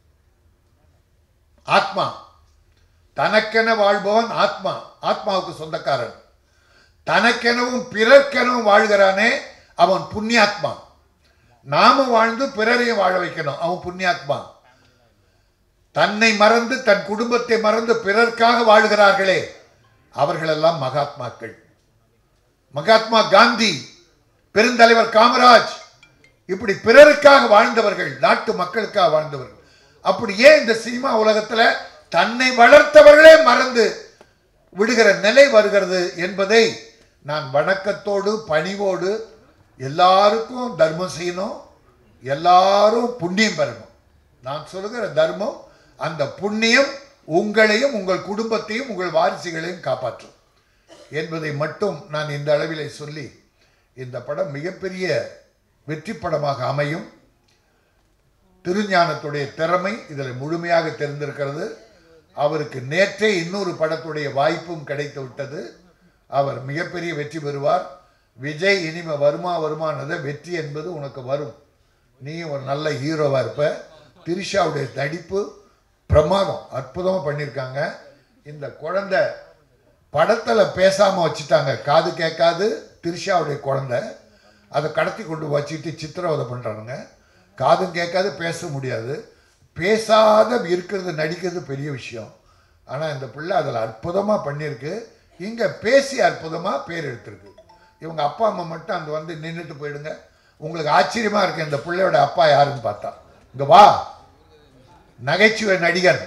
ஆத்மா தனக்கென வாழ்பவன் ஆத்மா ஆத்மாவுக்கு சொந்தக்காரன் தனக்கெனவும் பிறர்க்கெனவும் வாழ்கிறானே அவன் புண்ணியாத்மா நாம வாழ்ந்து பிறரையும் வாழ வைக்கணும் அவன் புண்ணியாத்மா தன்னை மறந்து தன் குடும்பத்தை மறந்து பிறர்க்காக வாழ்கிறார்களே அவர்களெல்லாம் மகாத்மாக்கள் மகாத்மா காந்தி பெருந்தலைவர் காமராஜ் இப்படி பிறருக்காக வாழ்ந்தவர்கள் நாட்டு மக்களுக்காக வாழ்ந்தவர்கள் அப்படி ஏன் இந்த சினிமா உலகத்துல தன்னை வளர்த்தவர்களே மறந்து விடுகிற நிலை வருகிறது என்பதை நான் வணக்கத்தோடு பணிவோடு எல்லாருக்கும் தர்மம் செய்யணும் எல்லாரும் புண்ணியம் பெறணும் நான் சொல்லுகிற தர்மம் அந்த புண்ணியம் உங்களையும் உங்கள் குடும்பத்தையும் உங்கள் வாரிசுகளையும் காப்பாற்றும் என்பதை மட்டும் நான் இந்த அளவிலே சொல்லி இந்த படம் மிகப்பெரிய வெற்றி படமாக அமையும் திருஞானத்துடைய திறமை இதில் முழுமையாக தெரிந்திருக்கிறது அவருக்கு நேற்றே இன்னொரு படத்துடைய வாய்ப்பும் கிடைத்து விட்டது அவர் மிகப்பெரிய வெற்றி பெறுவார் விஜய் இனிமே வருமா வருமானதை வெற்றி என்பது உனக்கு வரும் நீ ஒரு நல்ல ஹீரோவாக இருப்ப திரிஷாவுடைய நடிப்பு பிரமாதம் அற்புதமாக பண்ணியிருக்காங்க இந்த குழந்தை படத்தில் பேசாமல் வச்சுட்டாங்க காது கேட்காது திரிஷாவுடைய குழந்தை அதை கடத்தி கொண்டு வச்சுட்டு சித்திரவதை பண்ணுறானுங்க காதும் கேட்காது பேச முடியாது பேசாத இருக்கிறது நடிக்கிறது பெரிய விஷயம் ஆனால் இந்த பிள்ளை அதில் அற்புதமாக பண்ணியிருக்கு இங்கே பேசி அற்புதமாக பேர் எடுத்திருக்கு இவங்க அப்பா அம்மா மட்டும் அங்கே வந்து நின்றுட்டு போயிடுங்க உங்களுக்கு ஆச்சரியமா இருக்கு இந்த பிள்ளையோட அப்பா யாருன்னு பார்த்தா இங்க வா நகைச்சுவை நடிகர்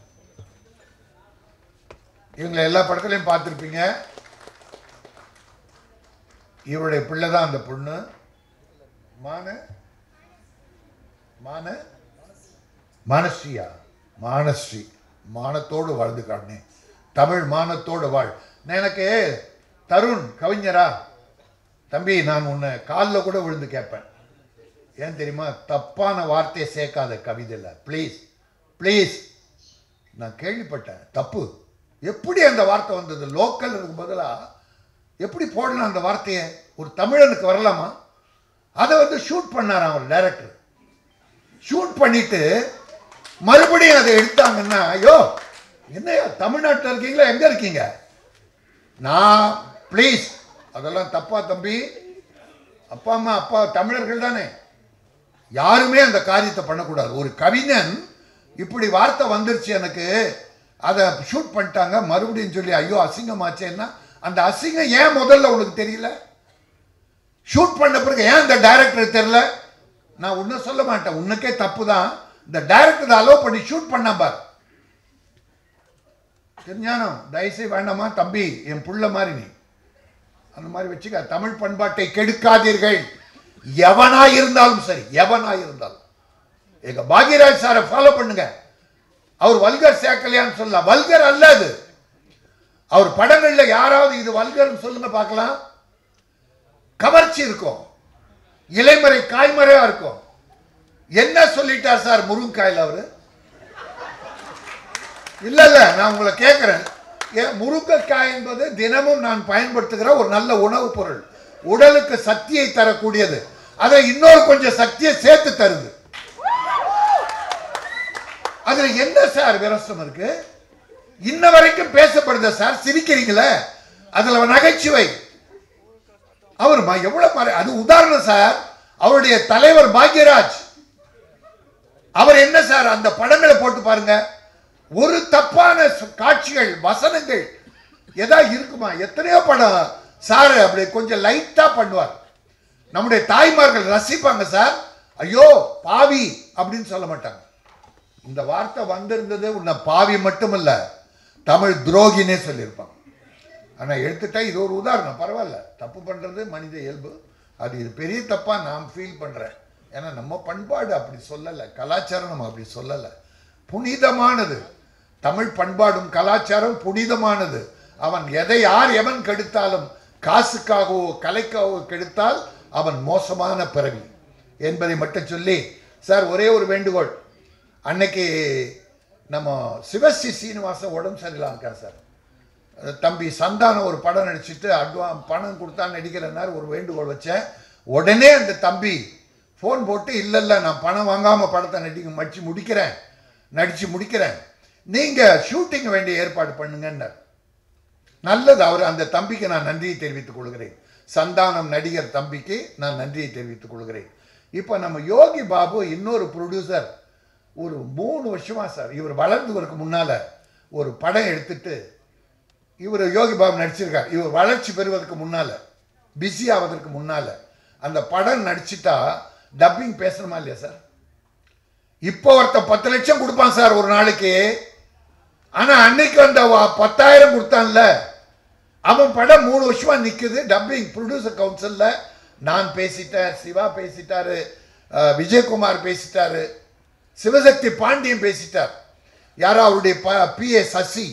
இவங்களை எல்லா படத்துலையும் பார்த்துருப்பீங்க இவருடைய பிள்ளை தான் அந்த பொண்ணு மான மான மானஸ்ரீயா மானஸ்ரீ மானத்தோடு வாழ்ந்து காட்டினேன் தமிழ் மானத்தோடு வாழ் நான் எனக்கு தருண் கவிஞரா தம்பி நான் உன்னை காலில் கூட விழுந்து கேட்பேன் ஏன் தெரியுமா தப்பான வார்த்தையை சேர்க்காத கவிதையில் ப்ளீஸ் ப்ளீஸ் நான் கேள்விப்பட்டேன் தப்பு எப்படி அந்த வார்த்தை வந்தது லோக்கல் இருக்கும் பதிலாக எப்படி போடலாம் அந்த வார்த்தையை ஒரு தமிழனுக்கு வரலாமா அதை வந்து ஷூட் பண்ணாராம் ஒரு டைரக்டர் ஷூட் பண்ணிட்டு மறுபடியும் அதை எடுத்தாங்கன்னா ஐயோ என்னையா தமிழ்நாட்டில் இருக்கீங்களா எங்கே இருக்கீங்க நான் ப்ளீஸ் அதெல்லாம் தப்பா தம்பி அப்பா அம்மா அப்பா தமிழர்கள் தானே யாருமே அந்த காரியத்தை பண்ணக்கூடாது ஒரு கவிஞன் இப்படி வார்த்தை வந்துருச்சு எனக்கு அதை ஷூட் பண்ணிட்டாங்க மறுபடியும் சொல்லி ஐயோ அசிங்கமாச்சேன்னா அந்த அசிங்கம் ஏன் முதல்ல உனக்கு தெரியல ஷூட் பண்ண பிறகு ஏன் இந்த டைரக்டர் தெரியல நான் ஒன்றும் சொல்ல மாட்டேன் உனக்கே தப்பு தான் இந்த டைரக்டர் அலோவ் பண்ணி ஷூட் பண்ண பார் தெரிஞ்சானம் தயவுசெய்து வேண்டாமா தம்பி என் புள்ள மாதிரி நீ அந்த மாதிரி வச்சுக்க தமிழ் பண்பாட்டை கெடுக்காதீர்கள் எவனா இருந்தாலும் சரி எவனா இருந்தாலும் எங்க பாக்யராஜ் சாரை ஃபாலோ பண்ணுங்க அவர் வல்கர் சேர்க்கலையான்னு சொல்லலாம் வல்கர் அல்ல அது அவர் படங்கள்ல யாராவது இது வல்கர்னு சொல்லுங்க பார்க்கலாம் கவர்ச்சி இருக்கும் இலைமறை காய்மறையா இருக்கும் என்ன சொல்லிட்டார் சார் முருங்காயில் அவரு இல்ல இல்ல நான் உங்களை கேட்கிறேன் ஏன் முருங்கைக்காய் என்பது தினமும் நான் பயன்படுத்துகிற ஒரு நல்ல உணவுப் பொருள் உடலுக்கு சக்தியை தரக்கூடியது அதை இன்னொரு கொஞ்சம் சக்தியை சேர்த்து தருது அதுல என்ன சார் விரசம் இருக்கு இன்ன வரைக்கும் பேசப்படுத சார் சிரிக்கிறீங்களே அதுல நகைச்சுவை அவர் ம- எவ்வளவு மறை- அது உதாரணம் சார் அவருடைய தலைவர் பாக்யராஜ் அவர் என்ன சார் அந்த படங்களை போட்டு பாருங்க ஒரு தப்பான ச- காட்சிகள் வசனங்கள் எதா இருக்குமா எத்தனையோ படம் சார் அப்படி கொஞ்சம் லைட்டா பண்ணுவார் நம்முடைய தாய்மார்கள் ரசிப்பாங்க சார் ஐயோ பாவி அப்படின்னு சொல்ல மாட்டாங்க இந்த வார்த்தை வந்திருந்தது உன்னை பாவி மட்டுமல்ல தமிழ் துரோகினே சொல்லியிருப்பாங்க ஆனா எடுத்துட்டா இது ஒரு உதாரணம் பரவாயில்ல தப்பு பண்றது மனித இயல்பு அது இது பெரிய தப்பா நான் ஃபீல் பண்றேன் ஏன்னா நம்ம பண்பாடு அப்படி சொல்லலை கலாச்சாரம் நம்ம அப்படி சொல்லலை புனிதமானது தமிழ் பண்பாடும் கலாச்சாரம் புனிதமானது அவன் எதை யார் எவன் கெடுத்தாலும் காசுக்காகவோ கலைக்காகவோ கெடுத்தால் அவன் மோசமான பிறவி என்பதை மட்டும் சொல்லி சார் ஒரே ஒரு வேண்டுகோள் அன்னைக்கு நம்ம சிவஸ்ரீ சீனிவாசன் உடம்பு சரியில்லாம இருக்கார் சார் தம்பி சந்தானம் ஒரு படம் நடிச்சுட்டு அட்வான் பணம் கொடுத்தா நடிக்கிறனார் ஒரு வேண்டுகோள் வச்சேன் உடனே அந்த தம்பி ஃபோன் போட்டு இல்லை இல்லை நான் பணம் வாங்காமல் படத்தை நடிக்க மடிச்சு முடிக்கிறேன் நடித்து முடிக்கிறேன் நீங்கள் ஷூட்டிங் வேண்டிய ஏற்பாடு பண்ணுங்கன்னார் நல்லது அவர் அந்த தம்பிக்கு நான் நன்றியை தெரிவித்துக் கொள்கிறேன் சந்தானம் நடிகர் தம்பிக்கு நான் நன்றியை தெரிவித்துக் கொள்கிறேன் இப்போ நம்ம யோகி பாபு இன்னொரு ப்ரொடியூசர் ஒரு மூணு வருஷமா சார் இவர் வளர்ந்தவருக்கு முன்னால ஒரு படம் எடுத்துட்டு இவர் யோகி பாபு நடிச்சிருக்கார் இவர் வளர்ச்சி பெறுவதற்கு முன்னால பிஸி ஆவதற்கு முன்னால அந்த படம் நடிச்சிட்டா டப்பிங் பேசணுமா இல்லையா சார் இப்போ ஒருத்தன் பத்து லட்சம் கொடுப்பான் சார் ஒரு நாளைக்கு ஆனா அன்னைக்கு அந்த வ- பத்தாயிரம் கொடுத்தான்ல அவன் படம் மூணு வருஷமா நிக்குது டப்பிங் ப்ரொடியூசர் கவுன்சில்ல நான் பேசிட்டேன் சிவா பேசிட்டாரு அஹ், விஜயகுமார் பேசிட்டாரு சிவசக்தி பாண்டியன் பேசிட்டார் யாரோ அவருடைய பிஏ சசி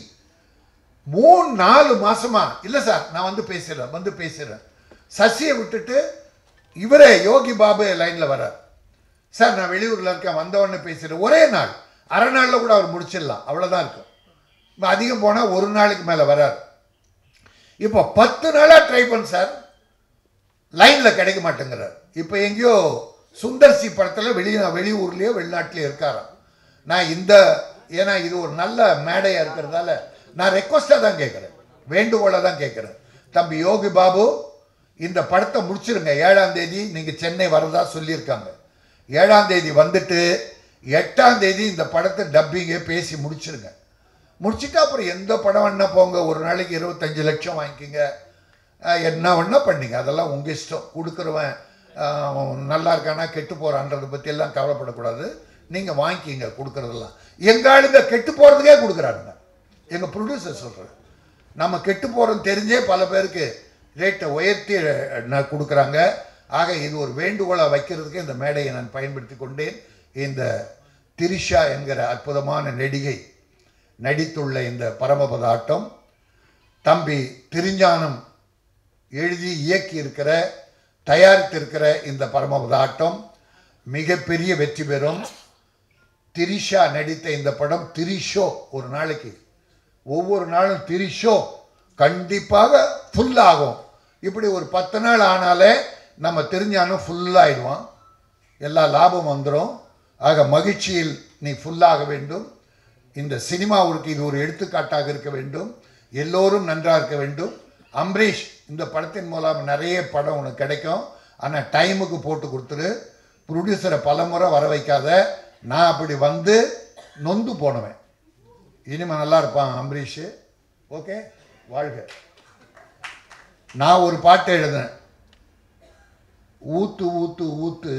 மூணு நாலு மாசமா இல்ல சார் நான் வந்து பேசுறேன் வந்து பேசுறேன் சசியை விட்டுட்டு இவரே யோகி பாபு லைன்ல வர்றார் சார் நான் வெளியூர்ல இருக்கேன் வந்த உடனே பேசுறேன் ஒரே நாள் அரை நாள்ல கூட அவர் முடிச்சிடலாம் அவ்வளவுதான் இருக்கும் இப்ப அதிகம் போனா ஒரு நாளைக்கு மேல வரார் இப்போ பத்து நாளா ட்ரை பண்ண சார் லைன்ல கிடைக்க மாட்டேங்கிறார் இப்போ எங்கேயோ சுந்தர்சி படத்துல வெளி வெளியூர்லயோ வெளிநாட்டிலயோ இருக்காராம் நான் இந்த ஏன்னா இது ஒரு நல்ல மேடையா இருக்கிறதால நான் ரெக்வஸ்டா தான் கேட்கிறேன் வேண்டுகோளா தான் கேட்கிறேன் தம்பி யோகி பாபு இந்த படத்தை முடிச்சிருங்க ஏழாம் தேதி நீங்க சென்னை வரதா சொல்லியிருக்காங்க ஏழாம் தேதி வந்துட்டு எட்டாம் தேதி இந்த படத்தை டப்பிங்கே பேசி முடிச்சிருங்க முடிச்சிட்டு அப்புறம் எந்த படம் வேணா போங்க ஒரு நாளைக்கு இருபத்தஞ்சு லட்சம் வாங்கிக்கோங்க அஹ், என்ன வேணா பண்ணீங்க அதெல்லாம் உங்கள் இஷ்டம் கொடுக்குறவன் அஹ், அவன் நல்லா இருக்கானா கெட்டு போகிறான்றதை பற்றியெல்லாம் கவலைப்படக்கூடாது நீங்கள் வாங்கிக்கிங்க கொடுக்குறதெல்லாம் எங்கள் ஆளுங்க கெட்டு போகிறதுக்கே கொடுக்குறானுங்க எங்கள் ப்ரொடியூசர் சொல்கிறேன் நம்ம கெட்டு போகிறோம் தெரிஞ்சே பல பேருக்கு ரேட்டை உயர்த்தி அஹ், நான் கொடுக்குறாங்க ஆக இது ஒரு வேண்டுகோளாக வைக்கிறதுக்கு இந்த மேடையை நான் பயன்படுத்தி கொண்டேன் இந்த திரிஷா என்கிற அற்புதமான நடிகை நடித்துள்ள இந்த பரமபத ஆட்டம் தம்பி திருஞானம் எழுதி இயக்கி இருக்கிற தயாரித்திருக்கிற இந்த பரமபத ஆட்டம் மிகப்பெரிய வெற்றி பெறும் திரிஷா நடித்த இந்த படம் திரிஷோ ஒரு நாளைக்கு ஒவ்வொரு நாளும் திரிஷோ கண்டிப்பாக ஃபுல் ஆகும் இப்படி ஒரு பத்து நாள் ஆனாலே நம்ம தெரிஞ்சாலும் ஃபுல்லாகிடுவான் எல்லா லாபம் வந்துடும் ஆக மகிழ்ச்சியில் நீ ஃபுல்லாக வேண்டும் இந்த சினிமாவிற்கு இது ஒரு எடுத்துக்காட்டாக இருக்க வேண்டும் எல்லோரும் நன்றாக இருக்க வேண்டும் அம்பரீஷ் இந்த படத்தின் மூலம் நிறைய படம் உனக்கு கிடைக்கும் ஆனால் டைமுக்கு போட்டு கொடுத்துரு ப்ரொடியூசரை பலமுறை வர வைக்காத நான் அப்படி வந்து நொந்து போனவன் இனிமே நல்லா இருப்பான் அம்பரீஷ் ஓகே வாழ்க நான் ஒரு பாட்டு எழுதினேன் ஊத்து ஊத்து ஊத்து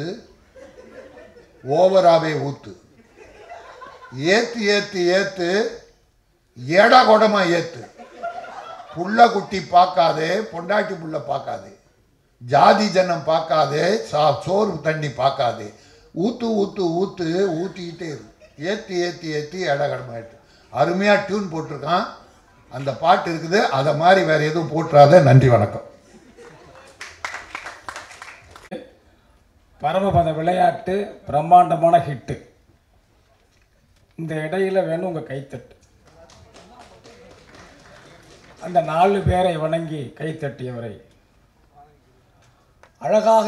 ஓவராவே ஊத்து ஏத்து ஏத்து ஏத்து ஏடா கொடமா ஏத்து புள்ள குட்டி பார்க்காதே பொண்டாட்டி புள்ள பார்க்காதே ஜாதி ஜனம் பார்க்காதே சா சோறு தண்ணி பார்க்காதே ஊத்து ஊத்து ஊத்து ஊத்திக்கிட்டே இரு ஏத்தி ஏத்தி ஏத்தி இடகடமா ஏத்து அருமையாக டியூன் போட்டிருக்கான் அந்த பாட்டு இருக்குது அதை மாதிரி வேற எதுவும் போட்டுறாத நன்றி வணக்கம் பரமபத விளையாட்டு பிரம்மாண்டமான ஹிட்டு இந்த இடையில வேணும் உங்க கைத்தட்டு அந்த நாலு பேரை வணங்கி கைத்தட்டியவரை அழகாக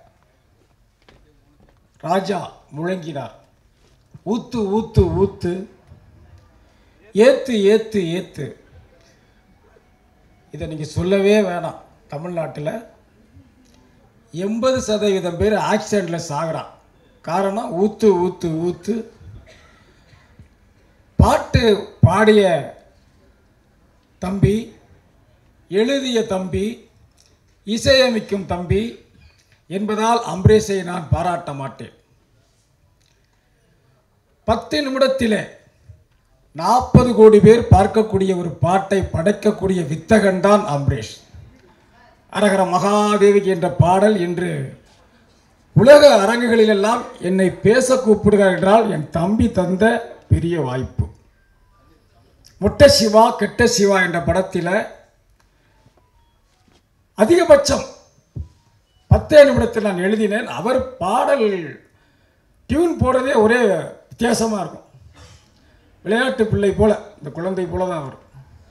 ராஜா முழங்கினார் ஊத்து ஊத்து ஊத்து ஏத்து ஏத்து ஏத்து இதை நீங்க சொல்லவே வேணாம் தமிழ்நாட்டில் எண்பது சதவீதம் பேர் ஆக்சிடெண்ட்டில் சாகுறான் காரணம் ஊத்து ஊத்து ஊத்து பாட்டு பாடிய தம்பி எழுதிய தம்பி இசையமைக்கும் தம்பி என்பதால் அம்பரீஷை நான் பாராட்ட மாட்டேன் பத்து நிமிடத்திலே நாற்பது கோடி பேர் பார்க்கக்கூடிய ஒரு பாட்டை படைக்கக்கூடிய வித்தகன் தான் அம்பரீஷ் அரகர மகாதேவிக்கு என்ற பாடல் இன்று உலக அரங்குகளிலெல்லாம் என்னை பேச கூப்பிடுகிறார் என்றால் என் தம்பி தந்த பெரிய வாய்ப்பு மொட்டை சிவா கெட்ட சிவா என்ற படத்தில் அதிகபட்சம் பத்தே நிமிடத்தில் நான் எழுதினேன் அவர் பாடல் டியூன் போடுறதே ஒரே வித்தியாசமாக இருக்கும் விளையாட்டு பிள்ளை போல இந்த குழந்தை போல தான் அவர்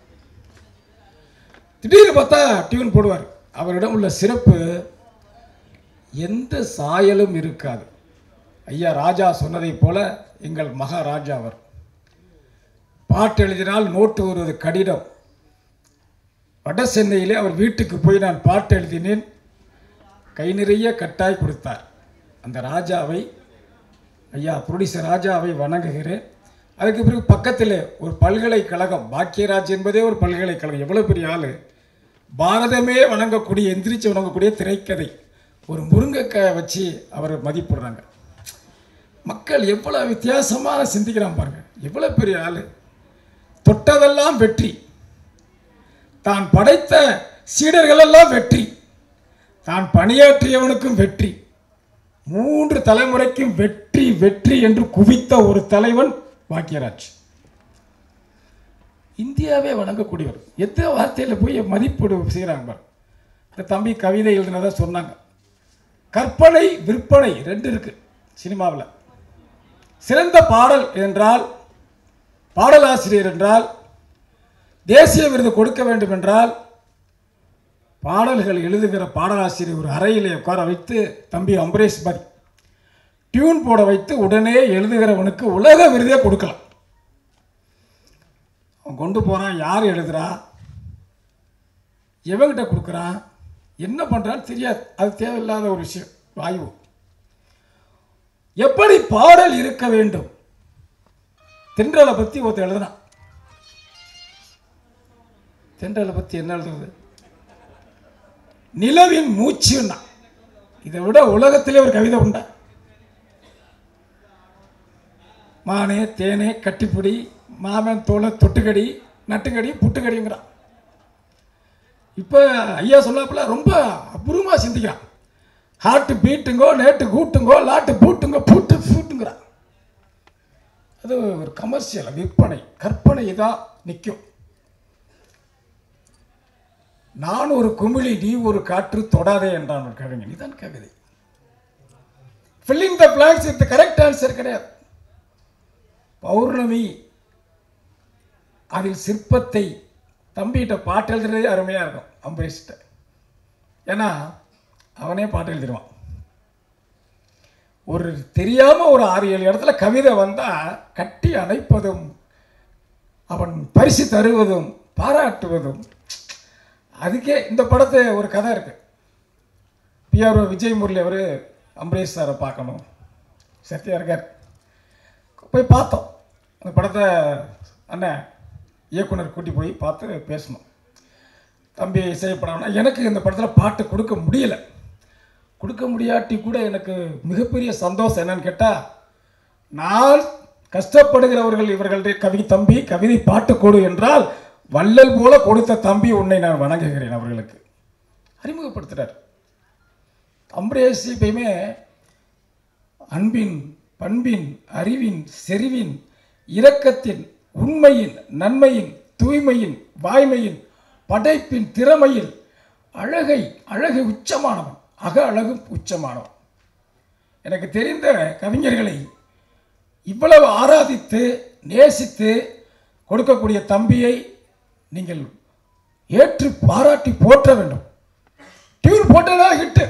திடீர்னு பார்த்தா டியூன் போடுவார் அவரிடம் உள்ள சிறப்பு எந்த சாயலும் இருக்காது ஐயா ராஜா சொன்னதைப் போல எங்கள் மகாராஜா அவர் பாட்டு எழுதினால் நோட்டு வருவது கடினம் வட சென்னையிலே அவர் வீட்டுக்கு போய் நான் பாட்டு எழுதினேன் கை நிறைய கட்டாய் கொடுத்தார் அந்த ராஜாவை ஐயா ப்ரொடியூசர் ராஜாவை வணங்குகிறேன் அதுக்கு பிறகு பக்கத்தில் ஒரு பல்கலைக்கழகம் பாக்கியராஜ் என்பதே ஒரு பல்கலைக்கழகம் எவ்வளோ பெரிய ஆள் பாரதமே வணங்கக்கூடிய எந்திரிச்சு வணங்கக்கூடிய திரைக்கதை ஒரு முருங்கைக்காயை வச்சு அவர் மதிப்பிடுறாங்க மக்கள் எவ்வளோ வித்தியாசமாக சிந்திக்கிறான் பாருங்க எவ்வளோ பெரிய ஆள் தொட்டதெல்லாம் வெற்றி தான் படைத்த சீடர்களெல்லாம் வெற்றி தான் பணியாற்றியவனுக்கும் வெற்றி மூன்று தலைமுறைக்கும் வெற்றி வெற்றி என்று குவித்த ஒரு தலைவன் பாக்கியராஜ் இந்தியாவே வணங்கக்கூடியவர் எத்தனை வார்த்தையில் போய் மதிப்பீடு செய்கிறாங்க பாரு இந்த தம்பி கவிதை எழுதினதை சொன்னாங்க கற்பனை விற்பனை ரெண்டு இருக்கு சினிமாவில் சிறந்த பாடல் என்றால் பாடலாசிரியர் என்றால் தேசிய விருது கொடுக்க வேண்டும் என்றால் பாடல்கள் எழுதுகிற பாடலாசிரியர் ஒரு அறையிலே உட்கார வைத்து தம்பி அம்பரேஷ் பரி டியூன் போட வைத்து உடனே எழுதுகிறவனுக்கு உலக விருதே கொடுக்கலாம் அவன் கொண்டு போகிறான் யார் எழுதுறா எவங்கிட்ட கொடுக்குறான் என்ன பண்ணுறான்னு தெரியாது அது தேவையில்லாத ஒரு விஷயம் வாயு எப்படி பாடல் இருக்க வேண்டும் தென்றலை பற்றி ஒருத்தர் எழுதுனான் தென்றலை பற்றி என்ன எழுதுறது நிலவின் மூச்சுன்னா இதை விட உலகத்திலே ஒரு கவிதை உண்டா மானே தேனே கட்டிப்பிடி மாமன் தோலை தொட்டுக்கடி நட்டுக்கடி புட்டுக்கடிங்கிறான் இப்போ ஐயா சொன்னாப்புல ரொம்ப அபூர்வமாக சிந்திக்கிறான் ஹார்ட்டு பீட்டுங்கோ நேட்டு கூட்டுங்கோ லாட்டு பூட்டுங்கோ பூட்டு பூட்டுங்கிறான் அது ஒரு கமர்ஷியல் விற்பனை கற்பனை தான் நிற்கும் நான் ஒரு குமிழி நீ ஒரு காற்று தொடாதே என்றான் ஒரு கவிஞன் இதுதான் கவிதை filling the blanks with correct answer கிடையாது பௌர்ணமி அதில் சிற்பத்தை தம்பிகிட்ட பாட்டு எழுதுறதே அருமையாக இருக்கும் அம்பரீஷ்கிட்ட ஏன்னா அவனே பாட்டு எழுதிடுவான் ஒரு தெரியாமல் ஒரு ஆறு ஏழு இடத்துல கவிதை வந்தால் கட்டி அணைப்பதும் அவன் பரிசு தருவதும் பாராட்டுவதும் அதுக்கே இந்த படத்தை ஒரு கதை இருக்கு பிஆர்ஓ விஜய் முரளி அவர் அம்பரீஷ் சாரை பார்க்கணும் சத்யா இருக்கார் போய் பார்த்தோம் அந்த படத்தை அண்ணன் இயக்குனர் கூட்டி போய் பார்த்து பேசணும் தம்பி இசைப்படம்னா எனக்கு இந்த படத்தில் பாட்டு கொடுக்க முடியல கொடுக்க முடியாட்டி கூட எனக்கு மிகப்பெரிய சந்தோஷம் என்னன்னு கேட்டால் நான் கஷ்டப்படுகிறவர்கள் இவர்களுடைய கவி தம்பி கவிதை பாட்டு கொடு என்றால் வள்ளல் போல கொடுத்த தம்பி உன்னை நான் வணங்குகிறேன் அவர்களுக்கு அறிமுகப்படுத்துகிறார் அம்பரேஷ் எப்பயுமே அன்பின் பண்பின் அறிவின் செறிவின் இரக்கத்தின் உண்மையின் நன்மையின் தூய்மையின் வாய்மையின் படைப்பின் திறமையில் அழகை அழகு உச்சமானவன் அக அழகும் உச்சமானவன் எனக்கு தெரிந்த கவிஞர்களை இவ்வளவு ஆராதித்து நேசித்து கொடுக்கக்கூடிய தம்பியை நீங்கள் ஏற்று பாராட்டி போற்ற வேண்டும் டியூன் போட்டதா ஹிட்டு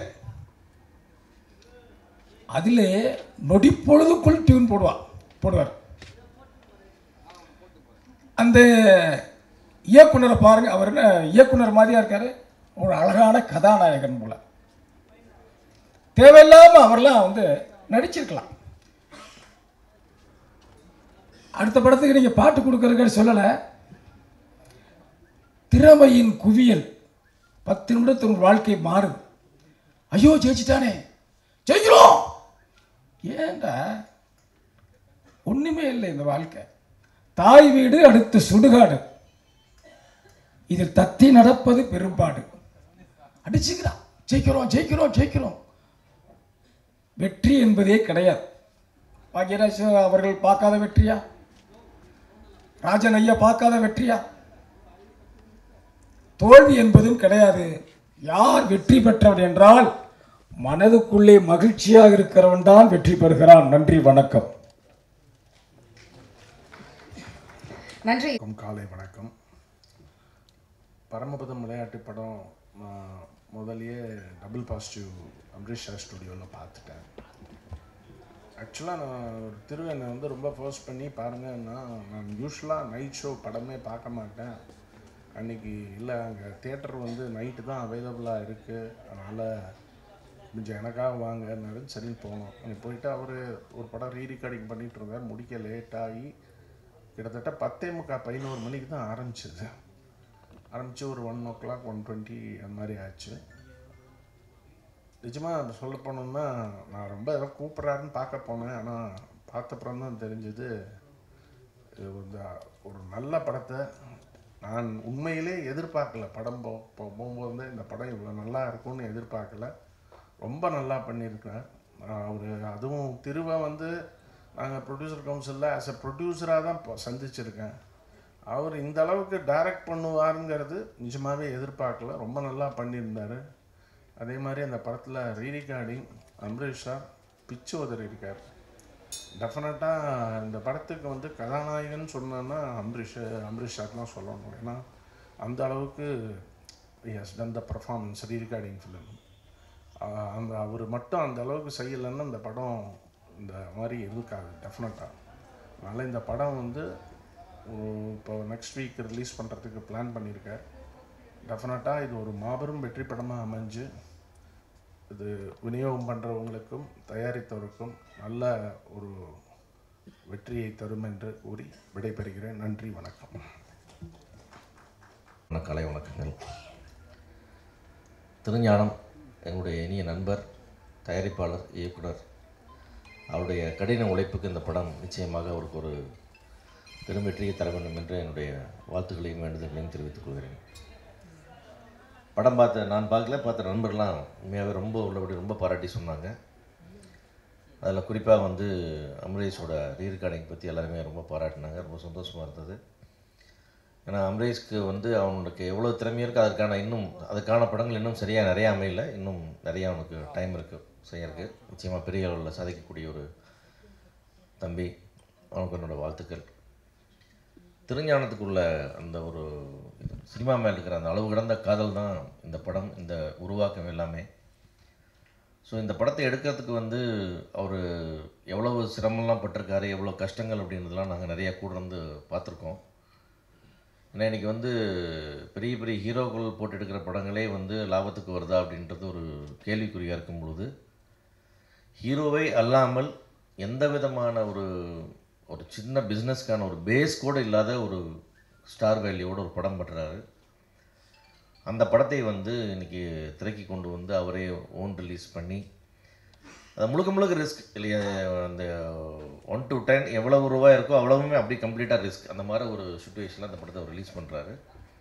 அதிலே நொடிப்பொழுதுக்குள் டியூன் போடுவான் போடுவார் அந்த இயக்குனரை பாருங்க அவர் என்ன இயக்குனர் மாதிரியா இருக்காரு ஒரு அழகான கதாநாயகன் போல தேவையில்லாம அவர்லாம் வந்து நடிச்சிருக்கலாம் அடுத்த படத்துக்கு நீங்க பாட்டு கொடுக்கறதுக்கு சொல்லலை திறமையின் குவியல் பத்து நிமிடத்தில் உங்கள் வாழ்க்கை மாறுது ஐயோ ஜெயிச்சிட்டானே ஜெயிக்கிறோம் ஏண்டா ஒண்ணுமே இல்லை இந்த வாழ்க்கை தாய் வீடு அடுத்து சுடுகாடு இதில் தத்தி நடப்பது பெரும்பாடு அடிச்சுக்கிறான் ஜெயிக்கிறோம் ஜெயிக்கிறோம் ஜெயிக்கிறோம் வெற்றி என்பதே கிடையாது பாக்யராஜ் அவர்கள் பார்க்காத வெற்றியா ராஜன் ஐயா பார்க்காத வெற்றியா தோல்வி என்பதும் கிடையாது யார் வெற்றி பெற்றவன் என்றால் மனதுக்குள்ளே மகிழ்ச்சியாக இருக்கிறவன் தான் வெற்றி பெறுகிறான் நன்றி வணக்கம் நன்றி வணக்கம் காலை வணக்கம் பரமபதம் விளையாட்டு படம் நான் முதல்லயே டபுள் பாசிட்டிவ் அம்ரிஷ் ஷா ஸ்டுடியோவில் பார்த்துட்டேன் ஆக்சுவலாக நான் ஒரு திருவண்ணை வந்து ரொம்ப ஃபோர்ஸ் பண்ணி பாருங்கன்னா நான் யூஸ்வலாக நைட் ஷோ படமே பார்க்க மாட்டேன் அன்னைக்கு இல்லை அங்கே தேட்டர் வந்து நைட்டு தான் அவைலபிளாக இருக்குது அதனால் கொஞ்சம் எனக்காக வாங்கன்னாரு சரின்னு போனோம் அங்கே போயிட்டு அவர் ஒரு படம் ரீ ரெக்கார்டிங் பண்ணிகிட்டு இருந்தார் முடிக்க லேட்டாகி கிட்டத்தட்ட பத்தே முக்கால் பதினோரு மணிக்கு தான் ஆரம்பிச்சது ஆரம்பித்து ஒரு one o'clock one twenty அந்த மாதிரி ஆச்சு நிஜமாக சொல்ல போனோம்னா நான் ரொம்ப ஏதோ கூப்பிட்றாருன்னு பார்க்க போனேன் ஆனால் பார்த்தப்புறம் தான் தெரிஞ்சது இது வந்து ஒரு நல்ல படத்தை நான் உண்மையிலே எதிர்பார்க்கல படம் போ போ- போகும்போது இந்த படம் இவ்வளோ நல்லா இருக்கும்னு எதிர்பார்க்கல ரொம்ப நல்லா பண்ணியிருக்கார் அவர் அதுவும் திருவை வந்து நாங்கள் ப்ரொடியூசர் கவுன்சிலில் ஆஸ் எ ப்ரொடியூசராக தான் இப்போ சந்திச்சிருக்கேன் அவர் இந்த அளவுக்கு டைரக்ட் பண்ணுவாருங்கிறது நிஜமாவே எதிர்பார்க்கல ரொம்ப நல்லா பண்ணியிருந்தார் அதே மாதிரி அந்த படத்தில் ரீரிகார்டிங் அம்பரீஷ் சார் பிச்சு உதறி இருக்கார் டெஃபினட்டாக இந்த படத்துக்கு வந்து கதாநாயகன் சொன்னோன்னா அம்பரீஷ் அம்பரீஷ் சார் தான் சொல்லணும் ஏன்னா அந்த அளவுக்கு எஸ் டன் த பர்ஃபார்மன்ஸ் ரீரிகார்டிங் ஃபிலிம் அந்த அவர் மட்டும் அந்த அளவுக்கு செய்யலைன்னா இந்த படம் இந்த மாதிரி இருக்காது டெஃபினட்டாக அதனால் இந்த படம் வந்து உம், இப்போ நெக்ஸ்ட் வீக் ரிலீஸ் பண்ணுறதுக்கு பிளான் பண்ணியிருக்கேன் டெஃபினட்டாக இது ஒரு மாபெரும் வெற்றி படமாக அமைஞ்சு இது விநியோகம் பண்ணுறவங்களுக்கும் தயாரித்தவருக்கும் நல்ல ஒரு வெற்றியை தரும் என்று கூறி விடைபெறுகிறேன் நன்றி வணக்கம் வணக்கம் கலை வணக்கங்கள் திருஞானம் என்னுடைய இனிய நண்பர் தயாரிப்பாளர் இயக்குனர் அவருடைய கடின உழைப்புக்கு இந்த படம் நிச்சயமாக அவருக்கு ஒரு பெரும் வெற்றியை தர வேண்டும் என்று என்னுடைய வாழ்த்துக்களையும் வேண்டுதல்களையும் தெரிவித்துக் கொள்கிறேன் படம் பார்த்த நான் பார்க்கல பார்த்த நண்பர்லாம் உண்மையாகவே ரொம்ப உள்ளபடி ரொம்ப பாராட்டி சொன்னாங்க அதில் குறிப்பாக வந்து அம்ரேஷோட ரீரெக்கார்டிங் பற்றி எல்லாருமே ரொம்ப பாராட்டினாங்க ரொம்ப சந்தோஷமாக இருந்தது ஏன்னா அம்ரேஷ்க்கு வந்து அவனுக்கு எவ்வளோ திறமை இருக்குது அதற்கான இன்னும் அதுக்கான படங்கள் இன்னும் சரியாக நிறையா அமையல இன்னும் நிறையா அவனுக்கு டைம் இருக்குது செய்யறதுக்கு நிச்சயமாக பெரிய அளவில் சாதிக்கக்கூடிய ஒரு தம்பி அவனுக்கு என்னோட வாழ்த்துக்கள் திருஞானத்துக்குள்ள அந்த ஒரு சினிமா மேல் இருக்கிற அந்த அளவு கடந்த காதல் தான் இந்த படம் இந்த உருவாக்கம் எல்லாமே ஸோ இந்த படத்தை எடுக்கிறதுக்கு வந்து அவர் எவ்வளவு சிரமம்லாம் பட்டிருக்காரு எவ்வளோ கஷ்டங்கள் அப்படின்றதெல்லாம் நாங்கள் நிறைய கூட இருந்து பார்த்துருக்கோம் ஏன்னா இன்றைக்கி வந்து பெரிய பெரிய ஹீரோக்கள் போட்டு எடுக்கிற படங்களே வந்து லாபத்துக்கு வருதா அப்படின்றது ஒரு கேள்விக்குறியாக இருக்கும் பொழுது ஹீரோவை அல்லாமல் எந்த விதமான ஒரு ஒரு சின்ன பிஸ்னஸ்க்கான ஒரு பேஸ் கூட இல்லாத ஒரு ஸ்டார் வேல்யூவோட ஒரு படம் பண்ணுறாரு அந்த படத்தை வந்து இன்றைக்கி திரைக்கு கொண்டு வந்து அவரே ஓன் ரிலீஸ் பண்ணி அது முழுக்க முழுக்க ரிஸ்க் இல்லையா அந்த ஒன் டு டென் எவ்வளவு ரூபாய் இருக்கோ அவ்வளவுமே அப்படி கம்ப்ளீட்டாக ரிஸ்க் அந்த மாதிரி ஒரு சுச்சுவேஷனில் அந்த படத்தை அவர் ரிலீஸ் பண்ணுறாரு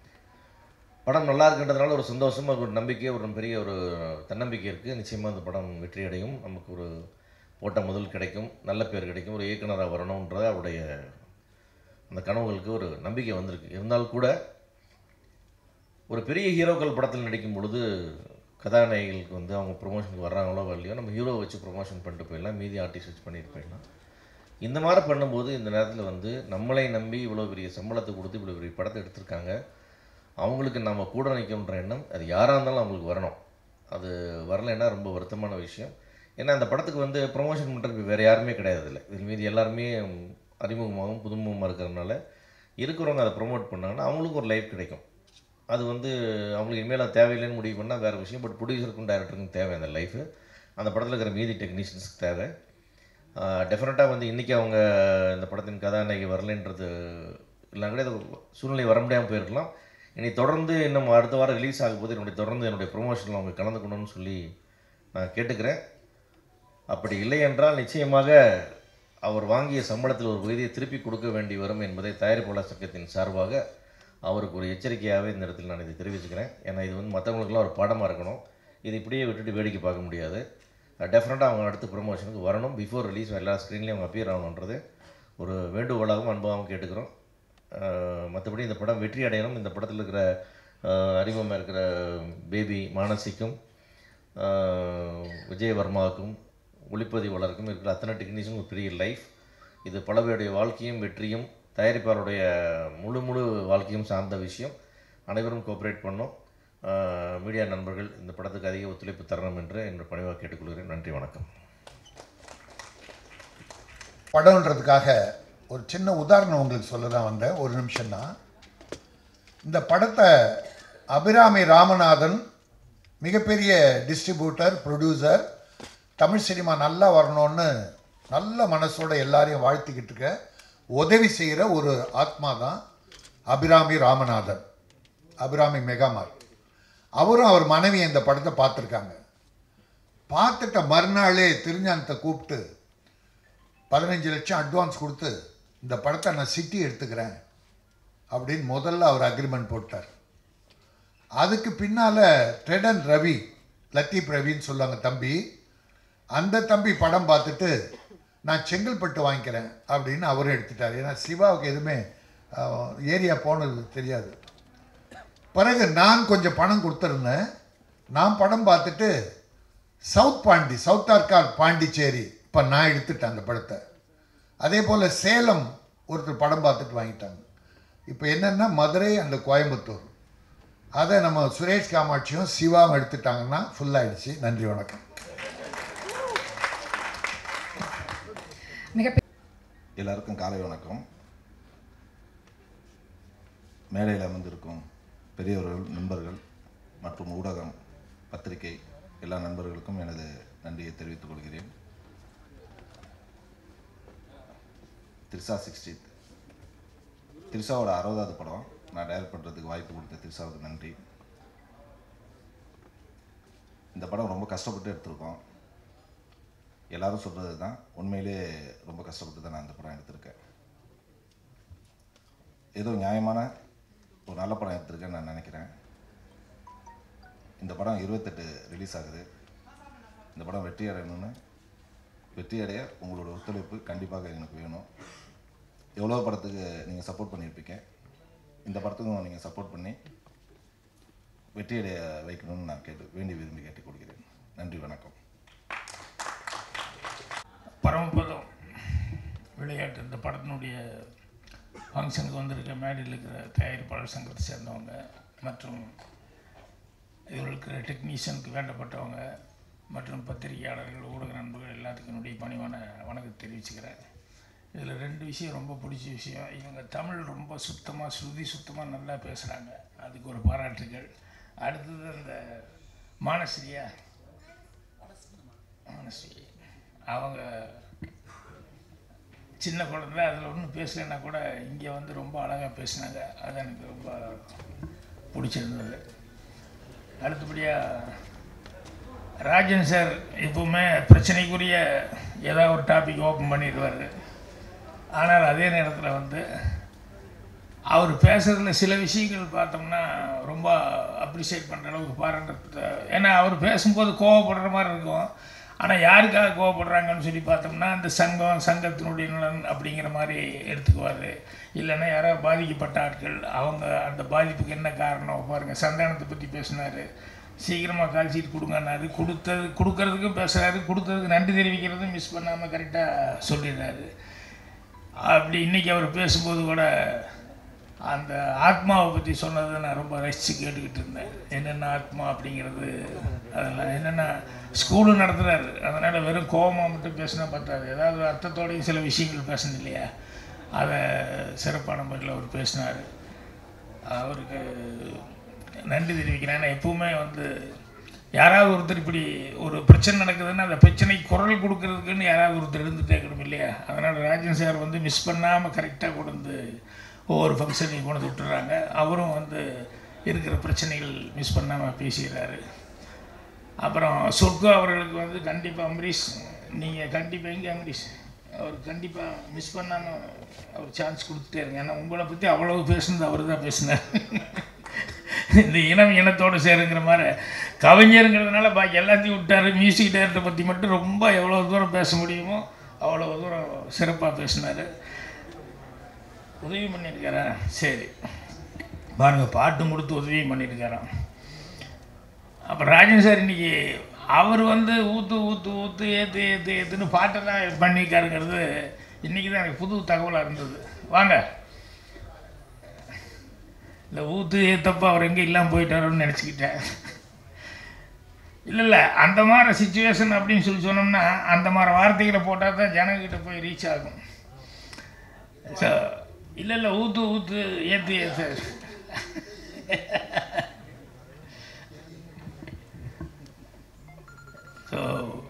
படம் நல்லா இருக்குன்றதுனால ஒரு சந்தோஷம் ஒரு நம்பிக்கை ஒரு பெரிய ஒரு தன்னம்பிக்கை இருக்குது நிச்சயமாக அந்த படம் வெற்றி அடையும் நமக்கு ஒரு போட்ட முதல் கிடைக்கும் நல்ல பேர் கிடைக்கும் ஒரு இயக்குனராக வரணுன்றது அவருடைய அந்த கனவுகளுக்கு ஒரு நம்பிக்கை வந்திருக்கு இருந்தாலும் கூட ஒரு பெரிய ஹீரோக்கள் படத்தில் நடிக்கும் பொழுது கதாநாயகிகளுக்கு வந்து அவங்க ப்ரொமோஷனுக்கு வர்றாங்களோ வரலையோ நம்ம ஹீரோ வச்சு ப்ரொமோஷன் பண்ணிட்டு போயிடலாம் மீதி ஆர்டிஸ்ட் வச்சு பண்ணிட்டு போயிடலாம் இந்த மாதிரி பண்ணும்போது இந்த நேரத்தில் வந்து நம்மளை நம்பி இவ்வளோ பெரிய சம்பளத்தை கொடுத்து இவ்வளோ பெரிய படத்தை எடுத்திருக்காங்க அவங்களுக்கு நம்ம கூட நிற்கணுன்ற எண்ணம் அது யாராக இருந்தாலும் அவங்களுக்கு வரணும் அது வரலைன்னா ரொம்ப வருத்தமான விஷயம் ஏன்னா அந்த படத்துக்கு வந்து ப்ரொமோஷன் பண்ணுறதுக்கு வேறு யாருமே கிடையாது இல்லை இதில் மீதி எல்லாருமே அறிமுகமாகவும் புதுமுகமாக இருக்கிறதுனால இருக்கிறவங்க அதை ப்ரொமோட் பண்ணாங்கன்னா அவங்களுக்கு ஒரு லைஃப் கிடைக்கும் அது வந்து அவங்களுக்கு இனிமேல் அது தேவையில்லைன்னு முடிவு பண்ணால் வேறு விஷயம் பட் ப்ரொடியூசருக்கும் டைரக்டருக்கும் தேவை அந்த லைஃபு அந்த படத்தில் இருக்கிற மீதி டெக்னீஷியன்ஸ்க்கு தேவை டெஃபினட்டாக வந்து இன்றைக்கி அவங்க இந்த படத்தின் கதாநாயகி வரலைன்றது இல்லை கூட இது சூழ்நிலை வர முடியாமல் போயிருக்கலாம் இனி தொடர்ந்து இன்னும் அடுத்த வாரம் ரிலீஸ் ஆகும் போது என்னுடைய தொடர்ந்து என்னுடைய ப்ரொமோஷனில் அவங்க கலந்துக்கணும்னு சொல்லி நான் கேட்டுக்கிறேன் அப்படி இல்லை என்றால் நிச்சயமாக அவர் வாங்கிய சம்பளத்தில் ஒரு பகுதியை திருப்பி கொடுக்க வேண்டி வரும் என்பதை தயாரிப்பாளர் சங்கத்தின் சார்பாக அவருக்கு ஒரு எச்சரிக்கையாகவே இந்த இடத்தில் நான் இதை தெரிவிச்சுக்கிறேன் ஏன்னா இது வந்து மற்றவங்களுக்குலாம் ஒரு பாடமாக இருக்கணும் இது இப்படியே விட்டுட்டு வேடிக்கை பார்க்க முடியாது டெஃபினட்டாக அவங்க அடுத்த ப்ரொமோஷனுக்கு வரணும் பிஃபோர் ரிலீஸ் எல்லா ஸ்க்ரீன்லேயும் அவங்க அப்பியர் ஆகணுன்றது ஒரு வேண்டுகோளாகவும் அனுபவமாகவும் கேட்டுக்கிறோம் மற்றபடி இந்த படம் வெற்றி அடையணும் இந்த படத்தில் இருக்கிற அறிமுகமாக இருக்கிற பேபி மானசிக்கும் விஜயவர்மாவுக்கும் ஒளிப்பதிவாளருக்கும் இருக்கிற அத்தனை டெக்னீஷியனும் ஒரு பெரிய லைஃப் இது பல பேருடைய வாழ்க்கையும் வெற்றியும் தயாரிப்பாளருடைய முழு முழு வாழ்க்கையும் சார்ந்த விஷயம் அனைவரும் கோஆப்ரேட் பண்ணோம் மீடியா நண்பர்கள் இந்த படத்துக்கு அதிக ஒத்துழைப்பு தரணும் என்று என்னோட பணிவாக கேட்டுக்கொள்கிறேன் நன்றி வணக்கம் படம்ன்றதுக்காக ஒரு சின்ன உதாரணம் உங்களுக்கு சொல்ல தான் வந்தேன் ஒரு நிமிஷம் தான் இந்த படத்தை அபிராமி ராமநாதன் மிகப்பெரிய டிஸ்ட்ரிபியூட்டர் ப்ரொடியூசர் தமிழ் சினிமா நல்லா வரணும்னு நல்ல மனசோட எல்லாரையும் வாழ்த்திக்கிட்டு இருக்க உதவி செய்கிற ஒரு ஆத்மா தான் அபிராமி ராமநாதன் அபிராமி மெகாமார் அவரும் அவர் மனைவி இந்த படத்தை பார்த்துருக்காங்க பார்த்துட்ட மறுநாளே திருஞானத்தை கூப்பிட்டு பதினஞ்சு லட்சம் அட்வான்ஸ் கொடுத்து இந்த படத்தை நான் சிட்டி எடுத்துக்கிறேன் அப்படின்னு முதல்ல அவர் அக்ரிமெண்ட் போட்டார் அதுக்கு பின்னால் ட்ரெடன் ரவி லத்தீப் ரவின்னு சொல்லுவாங்க தம்பி அந்த தம்பி படம் பார்த்துட்டு நான் செங்கல்பட்டு வாங்கிக்கிறேன் அப்படின்னு அவரும் எடுத்துட்டார் ஏன்னா சிவாவுக்கு எதுவுமே ஏரியா போனது தெரியாது பிறகு நான் கொஞ்சம் பணம் கொடுத்துருந்தேன் நான் படம் பார்த்துட்டு சவுத் பாண்டி சவுத் ஆர்காட் பாண்டிச்சேரி இப்போ நான் எடுத்துட்டேன் அந்த படத்தை அதே போல் சேலம் ஒருத்தர் படம் பார்த்துட்டு வாங்கிட்டாங்க இப்போ என்னென்னா மதுரை அந்த கோயம்புத்தூர் அதை நம்ம சுரேஷ் காமாட்சியும் சிவாவும் எடுத்துட்டாங்கன்னா ஃபுல்லாகிடுச்சு நன்றி வணக்கம் எல்லாருக்கும் காலை வணக்கம் மேடையில் அமர்ந்திருக்கும் பெரியவர்கள் நண்பர்கள் மற்றும் ஊடகம் பத்திரிகை எல்லா நண்பர்களுக்கும் எனது நன்றியை தெரிவித்துக் கொள்கிறேன் திரிசா சிக்ஸ்டீத் திரிசாவோட அறுபதாவது படம் நான் டைரக்ட் பண்ணுறதுக்கு வாய்ப்பு கொடுத்த திரிசாவுக்கு நன்றி இந்த படம் ரொம்ப கஷ்டப்பட்டு எடுத்திருக்கோம் எல்லாரும் சொல்கிறது தான் உண்மையிலே ரொம்ப கஷ்டப்பட்டு தான் நான் இந்த படம் எடுத்திருக்கேன் ஏதோ நியாயமான ஒரு நல்ல படம் எடுத்திருக்கேன்னு நான் நினைக்கிறேன் இந்த படம் இருபத்தெட்டு ரிலீஸ் ஆகுது இந்த படம் வெற்றி அடையணும்னு வெற்றி அடைய உங்களோட ஒத்துழைப்பு கண்டிப்பாக எனக்கு வேணும் எவ்வளோ படத்துக்கு நீங்கள் சப்போர்ட் பண்ணியிருப்பீங்க இந்த படத்துக்கும் நீங்கள் சப்போர்ட் பண்ணி வெற்றியடைய வைக்கணும்னு நான் கேட்டு வேண்டி விரும்பி கேட்டுக் கொள்கிறேன் நன்றி வணக்கம் பரமபதம் விளையாட்டு இந்த படத்தினுடைய ஃபங்க்ஷனுக்கு வந்திருக்க மேடையில் இருக்கிற தயாரிப்பாளர் சங்கத்தை சேர்ந்தவங்க மற்றும் இதில் இருக்கிற டெக்னீஷியனுக்கு வேண்டப்பட்டவங்க மற்றும் பத்திரிகையாளர்கள் ஊடக நண்பர்கள் எல்லாத்துக்கும் என்னுடைய பணிவான வணக்கத்தை தெரிவிச்சுக்கிறேன் இதில் ரெண்டு விஷயம் ரொம்ப பிடிச்ச விஷயம் இவங்க தமிழ் ரொம்ப சுத்தமாக ஸ்ருதி சுத்தமாக நல்லா பேசுகிறாங்க அதுக்கு ஒரு பாராட்டுகள் அடுத்தது அந்த மானஸ்ரீயா மானஸ்ரீ அவங்க சின்ன குழந்தை அதில் ஒன்றும் பேசலைன்னா கூட இங்கே வந்து ரொம்ப அழகாக பேசினாங்க அது எனக்கு ரொம்ப பிடிச்சிருந்தது அடுத்தபடியாக ராஜன் சார் எப்பவுமே பிரச்சனைக்குரிய ஏதாவது ஒரு டாபிக் ஓப்பன் பண்ணிடுவார் ஆனால் அதே நேரத்தில் வந்து அவர் பேசுகிறதுல சில விஷயங்கள் பார்த்தோம்னா ரொம்ப அப்ரிஷியேட் பண்ணுற அளவுக்கு பாராட்டுறது ஏன்னா அவர் பேசும்போது கோவப்படுற மாதிரி இருக்கும் ஆனால் யாருக்காக கோவப்படுறாங்கன்னு சொல்லி பார்த்தோம்னா அந்த சங்கம் சங்கத்தினுடைய நலன் அப்படிங்கிற மாதிரி எடுத்துக்குவார் இல்லைன்னா யாராவது பாதிக்கப்பட்ட ஆட்கள் அவங்க அந்த பாதிப்புக்கு என்ன காரணம் பாருங்கள் சந்தானத்தை பற்றி பேசினார் சீக்கிரமாக கால் ஷீட் கொடுங்கன்னாரு கொடுத்தது கொடுக்கறதுக்கும் பேசுகிறாரு கொடுத்ததுக்கு நன்றி தெரிவிக்கிறதும் மிஸ் பண்ணாமல் கரெக்டாக சொல்லிடுறாரு அப்படி இன்றைக்கி அவர் பேசும்போது கூட அந்த ஆத்மாவை பற்றி சொன்னதை நான் ரொம்ப ரசித்து கேட்டுக்கிட்டு இருந்தேன் என்னென்ன ஆத்மா அப்படிங்கிறது அதெல்லாம் என்னென்ன ஸ்கூலு நடத்துகிறாரு அதனால் வெறும் கோபமாக மட்டும் பேசினா பத்தாது ஏதாவது அர்த்தத்தோடையும் சில விஷயங்கள் பேசணும் இல்லையா அதை சிறப்பான முறையில் அவர் பேசினார் அவருக்கு நன்றி தெரிவிக்கிறேன் ஏன்னா எப்பவுமே வந்து யாராவது ஒருத்தர் இப்படி ஒரு பிரச்சனை நடக்குதுன்னா அந்த பிரச்சனைக்கு குரல் கொடுக்கறதுக்குன்னு யாராவது ஒருத்தர் இருந்துட்டே இருக்கணும் இல்லையா அதனால் ராஜன் சார் வந்து மிஸ் பண்ணாமல் கரெக்டாக கொண்டு வந்து ஒவ்வொரு ஃபங்க்ஷனையும் கொண்டு வந்து விட்டுறாங்க அவரும் வந்து இருக்கிற பிரச்சனைகள் மிஸ் பண்ணாமல் பேசிடுறாரு அப்புறம் சொர்க்கோ அவர்களுக்கு வந்து கண்டிப்பாக அம்பரீஷ் நீங்கள் கண்டிப்பாக எங்கே அம்பரீஷ் அவர் கண்டிப்பாக மிஸ் பண்ணாமல் அவர் சான்ஸ் கொடுத்துட்டே இருங்க ஏன்னா உங்களை பற்றி அவ்வளவு பேசுனது அவர் தான் பேசினார் இந்த இனம் இனத்தோடு சேருங்கிற மாதிரி கவிஞருங்கிறதுனால பாக்கி எல்லாத்தையும் விட்டார் மியூசிக் டைரக்டரை பற்றி மட்டும் ரொம்ப எவ்வளோ தூரம் பேச முடியுமோ அவ்வளோ தூரம் சிறப்பாக பேசினார் உதவி பண்ணியிருக்காரா சரி பாருங்க பாட்டும் கொடுத்து உதவியும் பண்ணியிருக்காராம் அப்போ ராஜன் சார் இன்னைக்கு அவர் வந்து ஊற்று ஊற்று ஊற்று ஏற்று ஏற்று ஏற்றுன்னு பாட்டெல்லாம் பண்ணியிருக்காருங்கிறது இன்றைக்கி தான் எனக்கு புது தகவலாக இருந்தது வாங்க இந்த ஊற்று ஏற்றப்போ அவர் எங்கே இல்லாமல் போயிட்டாரோன்னு நினச்சிக்கிட்டேன் இல்லை இல்லை அந்த மாதிரி சுச்சுவேஷன் அப்படின்னு சொல்லி சொன்னோம்னா அந்த மாதிரி வார்த்தைகளை போட்டால் தான் ஜனங்கிட்ட போய் ரீச் ஆகும் ஸோ இல்லை இல்லை ஊற்று ஊற்று ஏற்று ஏற்று ஸோ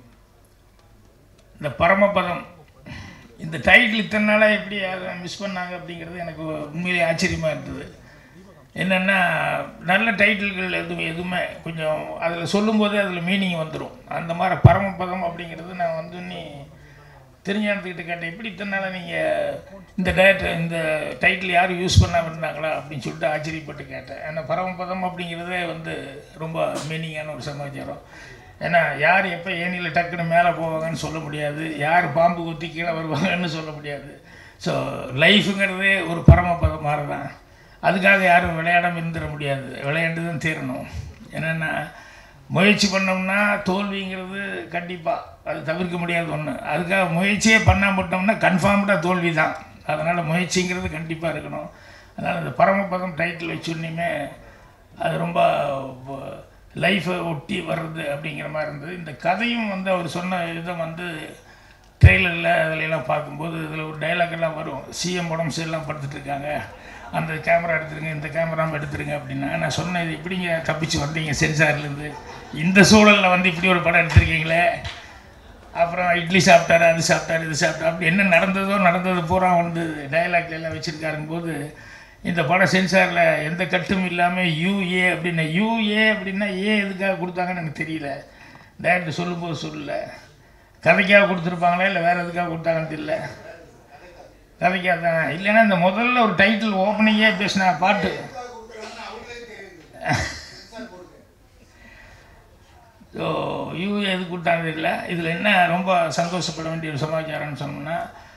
இந்த பரமபதம் இந்த டைட்டில் இத்தனை நாளாக எப்படி அதை மிஸ் பண்ணாங்க அப்படிங்கிறது எனக்கு உண்மையிலே ஆச்சரியமாக இருந்தது என்னென்னா நல்ல டைட்டில்கள் எதுவும் எதுவுமே கொஞ்சம் அதில் சொல்லும்போதே அதில் மீனிங் வந்துடும் அந்த மாதிரி பரமபதம் அப்படிங்கிறது நான் வந்து நீ தெரிஞ்சானத்துக்கிட்ட கேட்டேன் எப்படி இத்தனை நாளாக நீங்கள் இந்த டேரக்டர் இந்த டைட்டில் யாரும் யூஸ் பண்ணாமல் இருந்தாங்களா அப்படின்னு சொல்லிட்டு ஆச்சரியப்பட்டு கேட்டேன் ஏன்னா பரமபதம் அப்படிங்கிறதே வந்து ரொம்ப மீனிங்கான ஒரு சமாச்சாரம் ஏன்னா யார் எப்போ ஏனியில் டக்குன்னு மேலே போவாங்கன்னு சொல்ல முடியாது யார் பாம்பு குத்தி கீழே வருவாங்கன்னு சொல்ல முடியாது ஸோ லைஃபுங்கிறதே ஒரு பரமபதம் மாதிரி தான் அதுக்காக யாரும் விளையாடாம இருந்துட முடியாது விளையாண்டு தான் தீரணும் என்னென்னா முயற்சி பண்ணோம்னா தோல்விங்கிறது கண்டிப்பாக அது தவிர்க்க முடியாத ஒன்று அதுக்காக முயற்சியே பண்ணாம விட்டோம்னா கன்ஃபார்ம்டாக தோல்வி தான் அதனால் முயற்சிங்கிறது கண்டிப்பாக இருக்கணும் அதனால் அந்த பரமபதம் டைட்டில் வச்சுருந்தீமே அது ரொம்ப லைஃப்பை ஒட்டி வர்றது அப்படிங்கிற மாதிரி இருந்தது இந்த கதையும் வந்து அவர் சொன்ன இதை வந்து ட்ரெய்லரில் அதிலெல்லாம் பார்க்கும்போது இதில் ஒரு டைலாக் எல்லாம் வரும் சிஎம் உடம்பு சரியில்லாம் படுத்துட்டு இருக்காங்க அந்த கேமரா எடுத்துருங்க இந்த கேமரா எடுத்துருங்க அப்படின்னா நான் சொன்னேன் இது இப்படிங்க தப்பிச்சு வந்தீங்க சென்சார்லேருந்து இந்த சூழலில் வந்து இப்படி ஒரு படம் எடுத்திருக்கீங்களே அப்புறம் இட்லி சாப்பிட்டாரு அது சாப்பிட்டாரு இது சாப்பிட்டாரு அப்படி என்ன நடந்ததோ நடந்தது பூரா வந்து டைலாக்ல எல்லாம் வச்சுருக்காருங்க போது இந்த படம் சென்சாரில் எந்த கட்டும் இல்லாமல் யூஏ அப்படின்னா யூஏ அப்படின்னா ஏ எதுக்காக கொடுத்தாங்கன்னு எனக்கு தெரியல டேரக்டர் சொல்லும்போது சொல்லல கதைக்காக கொடுத்துருப்பாங்களா இல்லை வேறு எதுக்காக கொடுத்தாங்கன்னு தெரியல கதைக்காக தான் இல்லைன்னா இந்த முதல்ல ஒரு டைட்டில் ஓப்பனிங்கே பேசின பாட்டு ஸோ யூ எது கொடுத்தாங்க தெரியல இதில் என்ன ரொம்ப சந்தோஷப்பட வேண்டிய ஒரு சமாச்சாரம்னு சொன்னோம்னா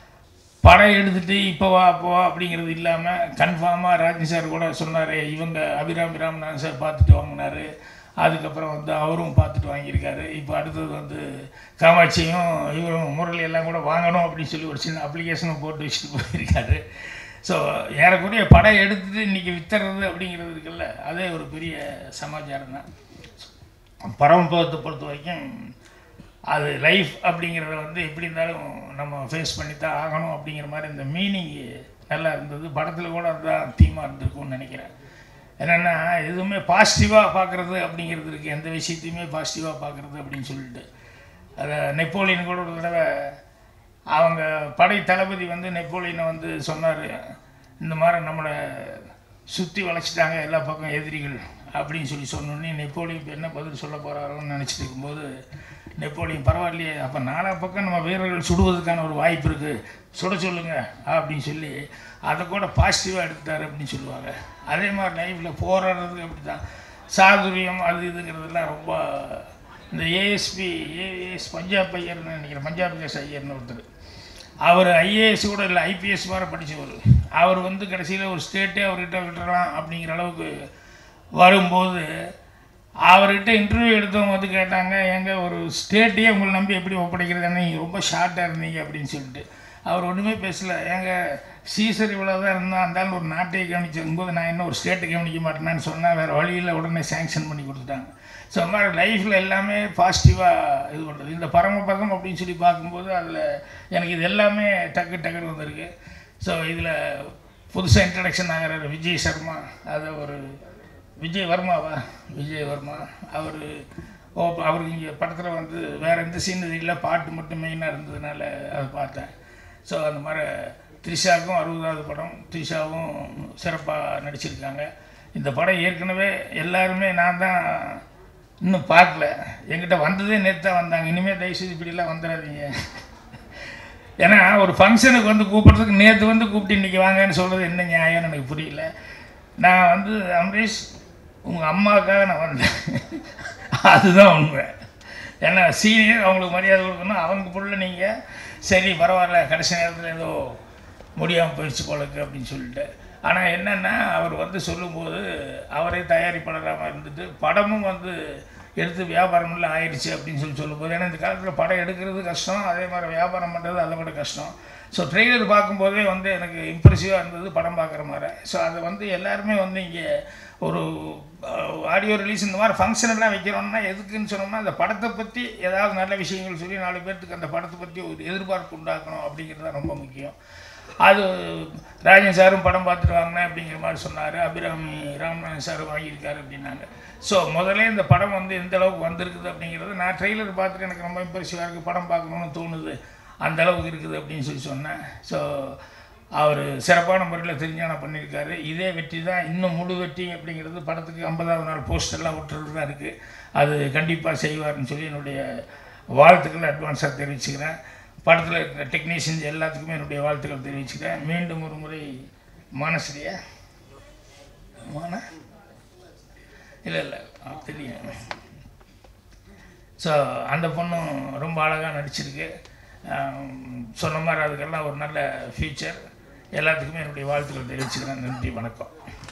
படம் எடுத்துட்டு இப்போ வா அப்போ வா அப்படிங்கிறது இல்லாமல் கன்ஃபார்மாக ராஜி சார் கூட சொன்னார் இவங்க அபிராமி ராமநாதன் சார் பார்த்துட்டு வாங்கினாரு அதுக்கப்புறம் வந்து அவரும் பார்த்துட்டு வாங்கியிருக்காரு இப்போ அடுத்தது வந்து காமாட்சியும் இவரும் முரளி எல்லாம் கூட வாங்கணும் அப்படின்னு சொல்லி ஒரு சின்ன அப்ளிகேஷனும் போட்டு வச்சுட்டு போயிருக்காரு ஸோ ஏறக்குறைய படம் எடுத்துட்டு இன்றைக்கி வித்துறது அப்படிங்கிறது இருக்குல்ல அதே ஒரு பெரிய சமாச்சாரம் தான் பரமபதத்தை பொறுத்த வரைக்கும் அது லைஃப் அப்படிங்கிறத வந்து எப்படி இருந்தாலும் நம்ம ஃபேஸ் பண்ணி தான் ஆகணும் அப்படிங்கிற மாதிரி இந்த மீனிங் நல்லா இருந்தது படத்தில் கூட அதுதான் தீமாக இருந்திருக்கும்னு நினைக்கிறேன் என்னென்னா எதுவுமே பாசிட்டிவாக பார்க்குறது அப்படிங்கிறது இருக்குது எந்த விஷயத்தையுமே பாசிட்டிவாக பார்க்குறது அப்படின்னு சொல்லிட்டு அதை நெப்போலியன் கூட ஒரு தடவை அவங்க படை தளபதி வந்து நெப்போலியனை வந்து சொன்னார் இந்த மாதிரி நம்மளை சுற்றி வளைச்சிட்டாங்க எல்லா பக்கம் எதிரிகள் அப்படின்னு சொல்லி சொன்னோடனே நெப்போலியன் இப்போ என்ன பதில் சொல்ல போகிறாரோன்னு நினச்சிட்டு இருக்கும்போது நெப்போலியன் பரவாயில்லையே அப்போ நாலா பக்கம் நம்ம வீரர்கள் சுடுவதற்கான ஒரு வாய்ப்பு இருக்குது சுட சொல்லுங்க அப்படின்னு சொல்லி அதை கூட பாசிட்டிவாக எடுத்துட்டாரு அப்படின்னு சொல்லுவாங்க அதே மாதிரி லைஃப்பில் போராடுறதுக்கு அப்படி தான் சாதுரியம் அது இதுங்கிறதுலாம் ரொம்ப இந்த ஏஎஸ்பி ஏஎஸ் பஞ்சாப் ஐயர்னு நினைக்கிறேன் பஞ்சாப் கேஸ் ஐயர்னு ஒருத்தர் அவர் ஐஏஎஸ் கூட இல்லை ஐபிஎஸ் மாதிரி படித்தவர் அவர் வந்து கடைசியில் ஒரு ஸ்டேட்டே அவர்கிட்ட விட்டுறலாம் அப்படிங்கிற அளவுக்கு வரும்போது அவர்கிட்ட இன்டர்வியூ எடுத்தவங்க வந்து கேட்டாங்க எங்க ஒரு ஸ்டேட்டையே உங்களை நம்பி எப்படி ஒப்படைக்கிறது நீங்கள் ரொம்ப ஷார்ட்டாக இருந்தீங்க அப்படின்னு சொல்லிட்டு அவர் ஒன்றுமே பேசல ஏங்க சீசர் இவ்வளோ தான் இருந்தால் இருந்தாலும் ஒரு நாட்டையை கவனிச்சும் போது நான் என்ன ஒரு ஸ்டேட்டை கவனிக்க மாட்டேன்னு சொன்னால் வேறு வழியில் உடனே சேங்ஷன் பண்ணி கொடுத்துட்டாங்க ஸோ அது மாதிரி லைஃப்பில் எல்லாமே பாசிட்டிவாக இது பண்ணுறது இந்த பரமபதம் அப்படின்னு சொல்லி பார்க்கும்போது அதில் எனக்கு இது எல்லாமே டக்கு டக்குன்னு வந்திருக்கு ஸோ இதில் புதுசாக இன்ட்ரடக்ஷன் ஆகிறாரு விஜய் சர்மா அதை ஒரு விஜய் வர்மாவா விஜய் வர்மா அவர் ஓ அவருக்கு இங்கே படத்தில் வந்து வேறு எந்த சீனரி இல்லை பாட்டு மட்டும் மெயினாக இருந்ததுனால அதை பார்த்தேன் ஸோ அந்த மாதிரி த்ரிஷாவுக்கும் அறுபதாவது படம் த்ரிஷாவும் சிறப்பாக நடிச்சிருக்காங்க இந்த படம் ஏற்கனவே எல்லாருமே நான் தான் இன்னும் பார்க்கல என்கிட்ட வந்ததே நேற்று தான் வந்தாங்க இனிமேல் தயவுசெய்து இப்படிலாம் வந்துடாதீங்க ஏன்னா ஒரு ஃபங்க்ஷனுக்கு வந்து கூப்பிட்றதுக்கு நேற்று வந்து கூப்பிட்டு இன்றைக்கி வாங்கன்னு சொல்கிறது என்ன நியாயம்னு எனக்கு புரியல நான் வந்து அமரீஷ் உங்கள் அம்மாவுக்காக நான் வந்தேன் அதுதான் உண்மை ஏன்னா சீனியர் அவங்களுக்கு மரியாதை கொடுக்கணும் அவங்க புள்ள நீங்கள் சரி பரவாயில்ல கடைசி நேரத்தில் ஏதோ முடியாமல் போயிடுச்சு போலக்கு அப்படின்னு சொல்லிட்டு ஆனால் என்னென்னா அவர் வந்து சொல்லும்போது அவரே தயாரிப்பாளராக இருந்துட்டு படமும் வந்து எடுத்து வியாபாரமெல்லாம் ஆயிடுச்சு அப்படின்னு சொல்லி சொல்லும்போது ஏன்னா இந்த காலத்தில் படம் எடுக்கிறது கஷ்டம் அதே மாதிரி வியாபாரம் பண்ணுறது அதை விட கஷ்டம் ஸோ ட்ரெய்லர் பார்க்கும்போதே வந்து எனக்கு இம்ப்ரெசிவாக இருந்தது படம் பார்க்குற மாதிரி ஸோ அதை வந்து எல்லாருமே வந்து இங்கே ஒரு ஆடியோ ரிலீஸ் இந்த மாதிரி ஃபங்க்ஷன் எல்லாம் வைக்கிறோம்னா எதுக்குன்னு சொன்னோம்னா அந்த படத்தை பற்றி ஏதாவது நல்ல விஷயங்கள் சொல்லி நாலு பேர்த்துக்கு அந்த படத்தை பற்றி ஒரு எதிர்பார்ப்பு உண்டாக்கணும் அப்படிங்கிறது தான் ரொம்ப முக்கியம் அது ராஜன் சாரும் படம் பார்த்துட்டு வாங்கினேன் அப்படிங்கிற மாதிரி சொன்னார் அபிராமி ராமநாதன் சார் வாங்கியிருக்காரு அப்படின்னாங்க ஸோ முதல்ல இந்த படம் வந்து எந்த அளவுக்கு வந்திருக்குது அப்படிங்கிறது நான் ட்ரெய்லர் பார்த்துட்டு எனக்கு ரொம்ப இம்ப்ரெசிவாக இருக்குது படம் பார்க்கணுன்னு தோணுது அந்த அளவுக்கு இருக்குது அப்படின்னு சொல்லி சொன்னேன் ஸோ அவர் சிறப்பான முறையில் தெரிஞ்சான பண்ணியிருக்காரு இதே வெற்றி தான் இன்னும் முழு வெற்றி அப்படிங்கிறது படத்துக்கு ஐம்பதாவது நாள் போஸ்டர்லாம் விட்டுறது தான் இருக்குது அது கண்டிப்பாக செய்வார்னு சொல்லி என்னுடைய வாழ்த்துக்களை அட்வான்ஸாக தெரிவிச்சுக்கிறேன் படத்தில் இருக்கிற டெக்னீஷியன்ஸ் எல்லாத்துக்குமே என்னுடைய வாழ்த்துக்கள் தெரிவிச்சுக்கிறேன் மீண்டும் ஒரு முறை மானஸ்ரீயா மான இல்லை இல்லை தெரியும் ஸோ அந்த பொண்ணும் ரொம்ப அழகாக நடிச்சிருக்கு சொன்ன மாதிரி அதுக்கெல்லாம் ஒரு நல்ல ஃபியூச்சர் எல்லாத்துக்குமே என்னுடைய வாழ்த்துக்கள் தெரிவிச்சுக்கிறேன் நன்றி வணக்கம்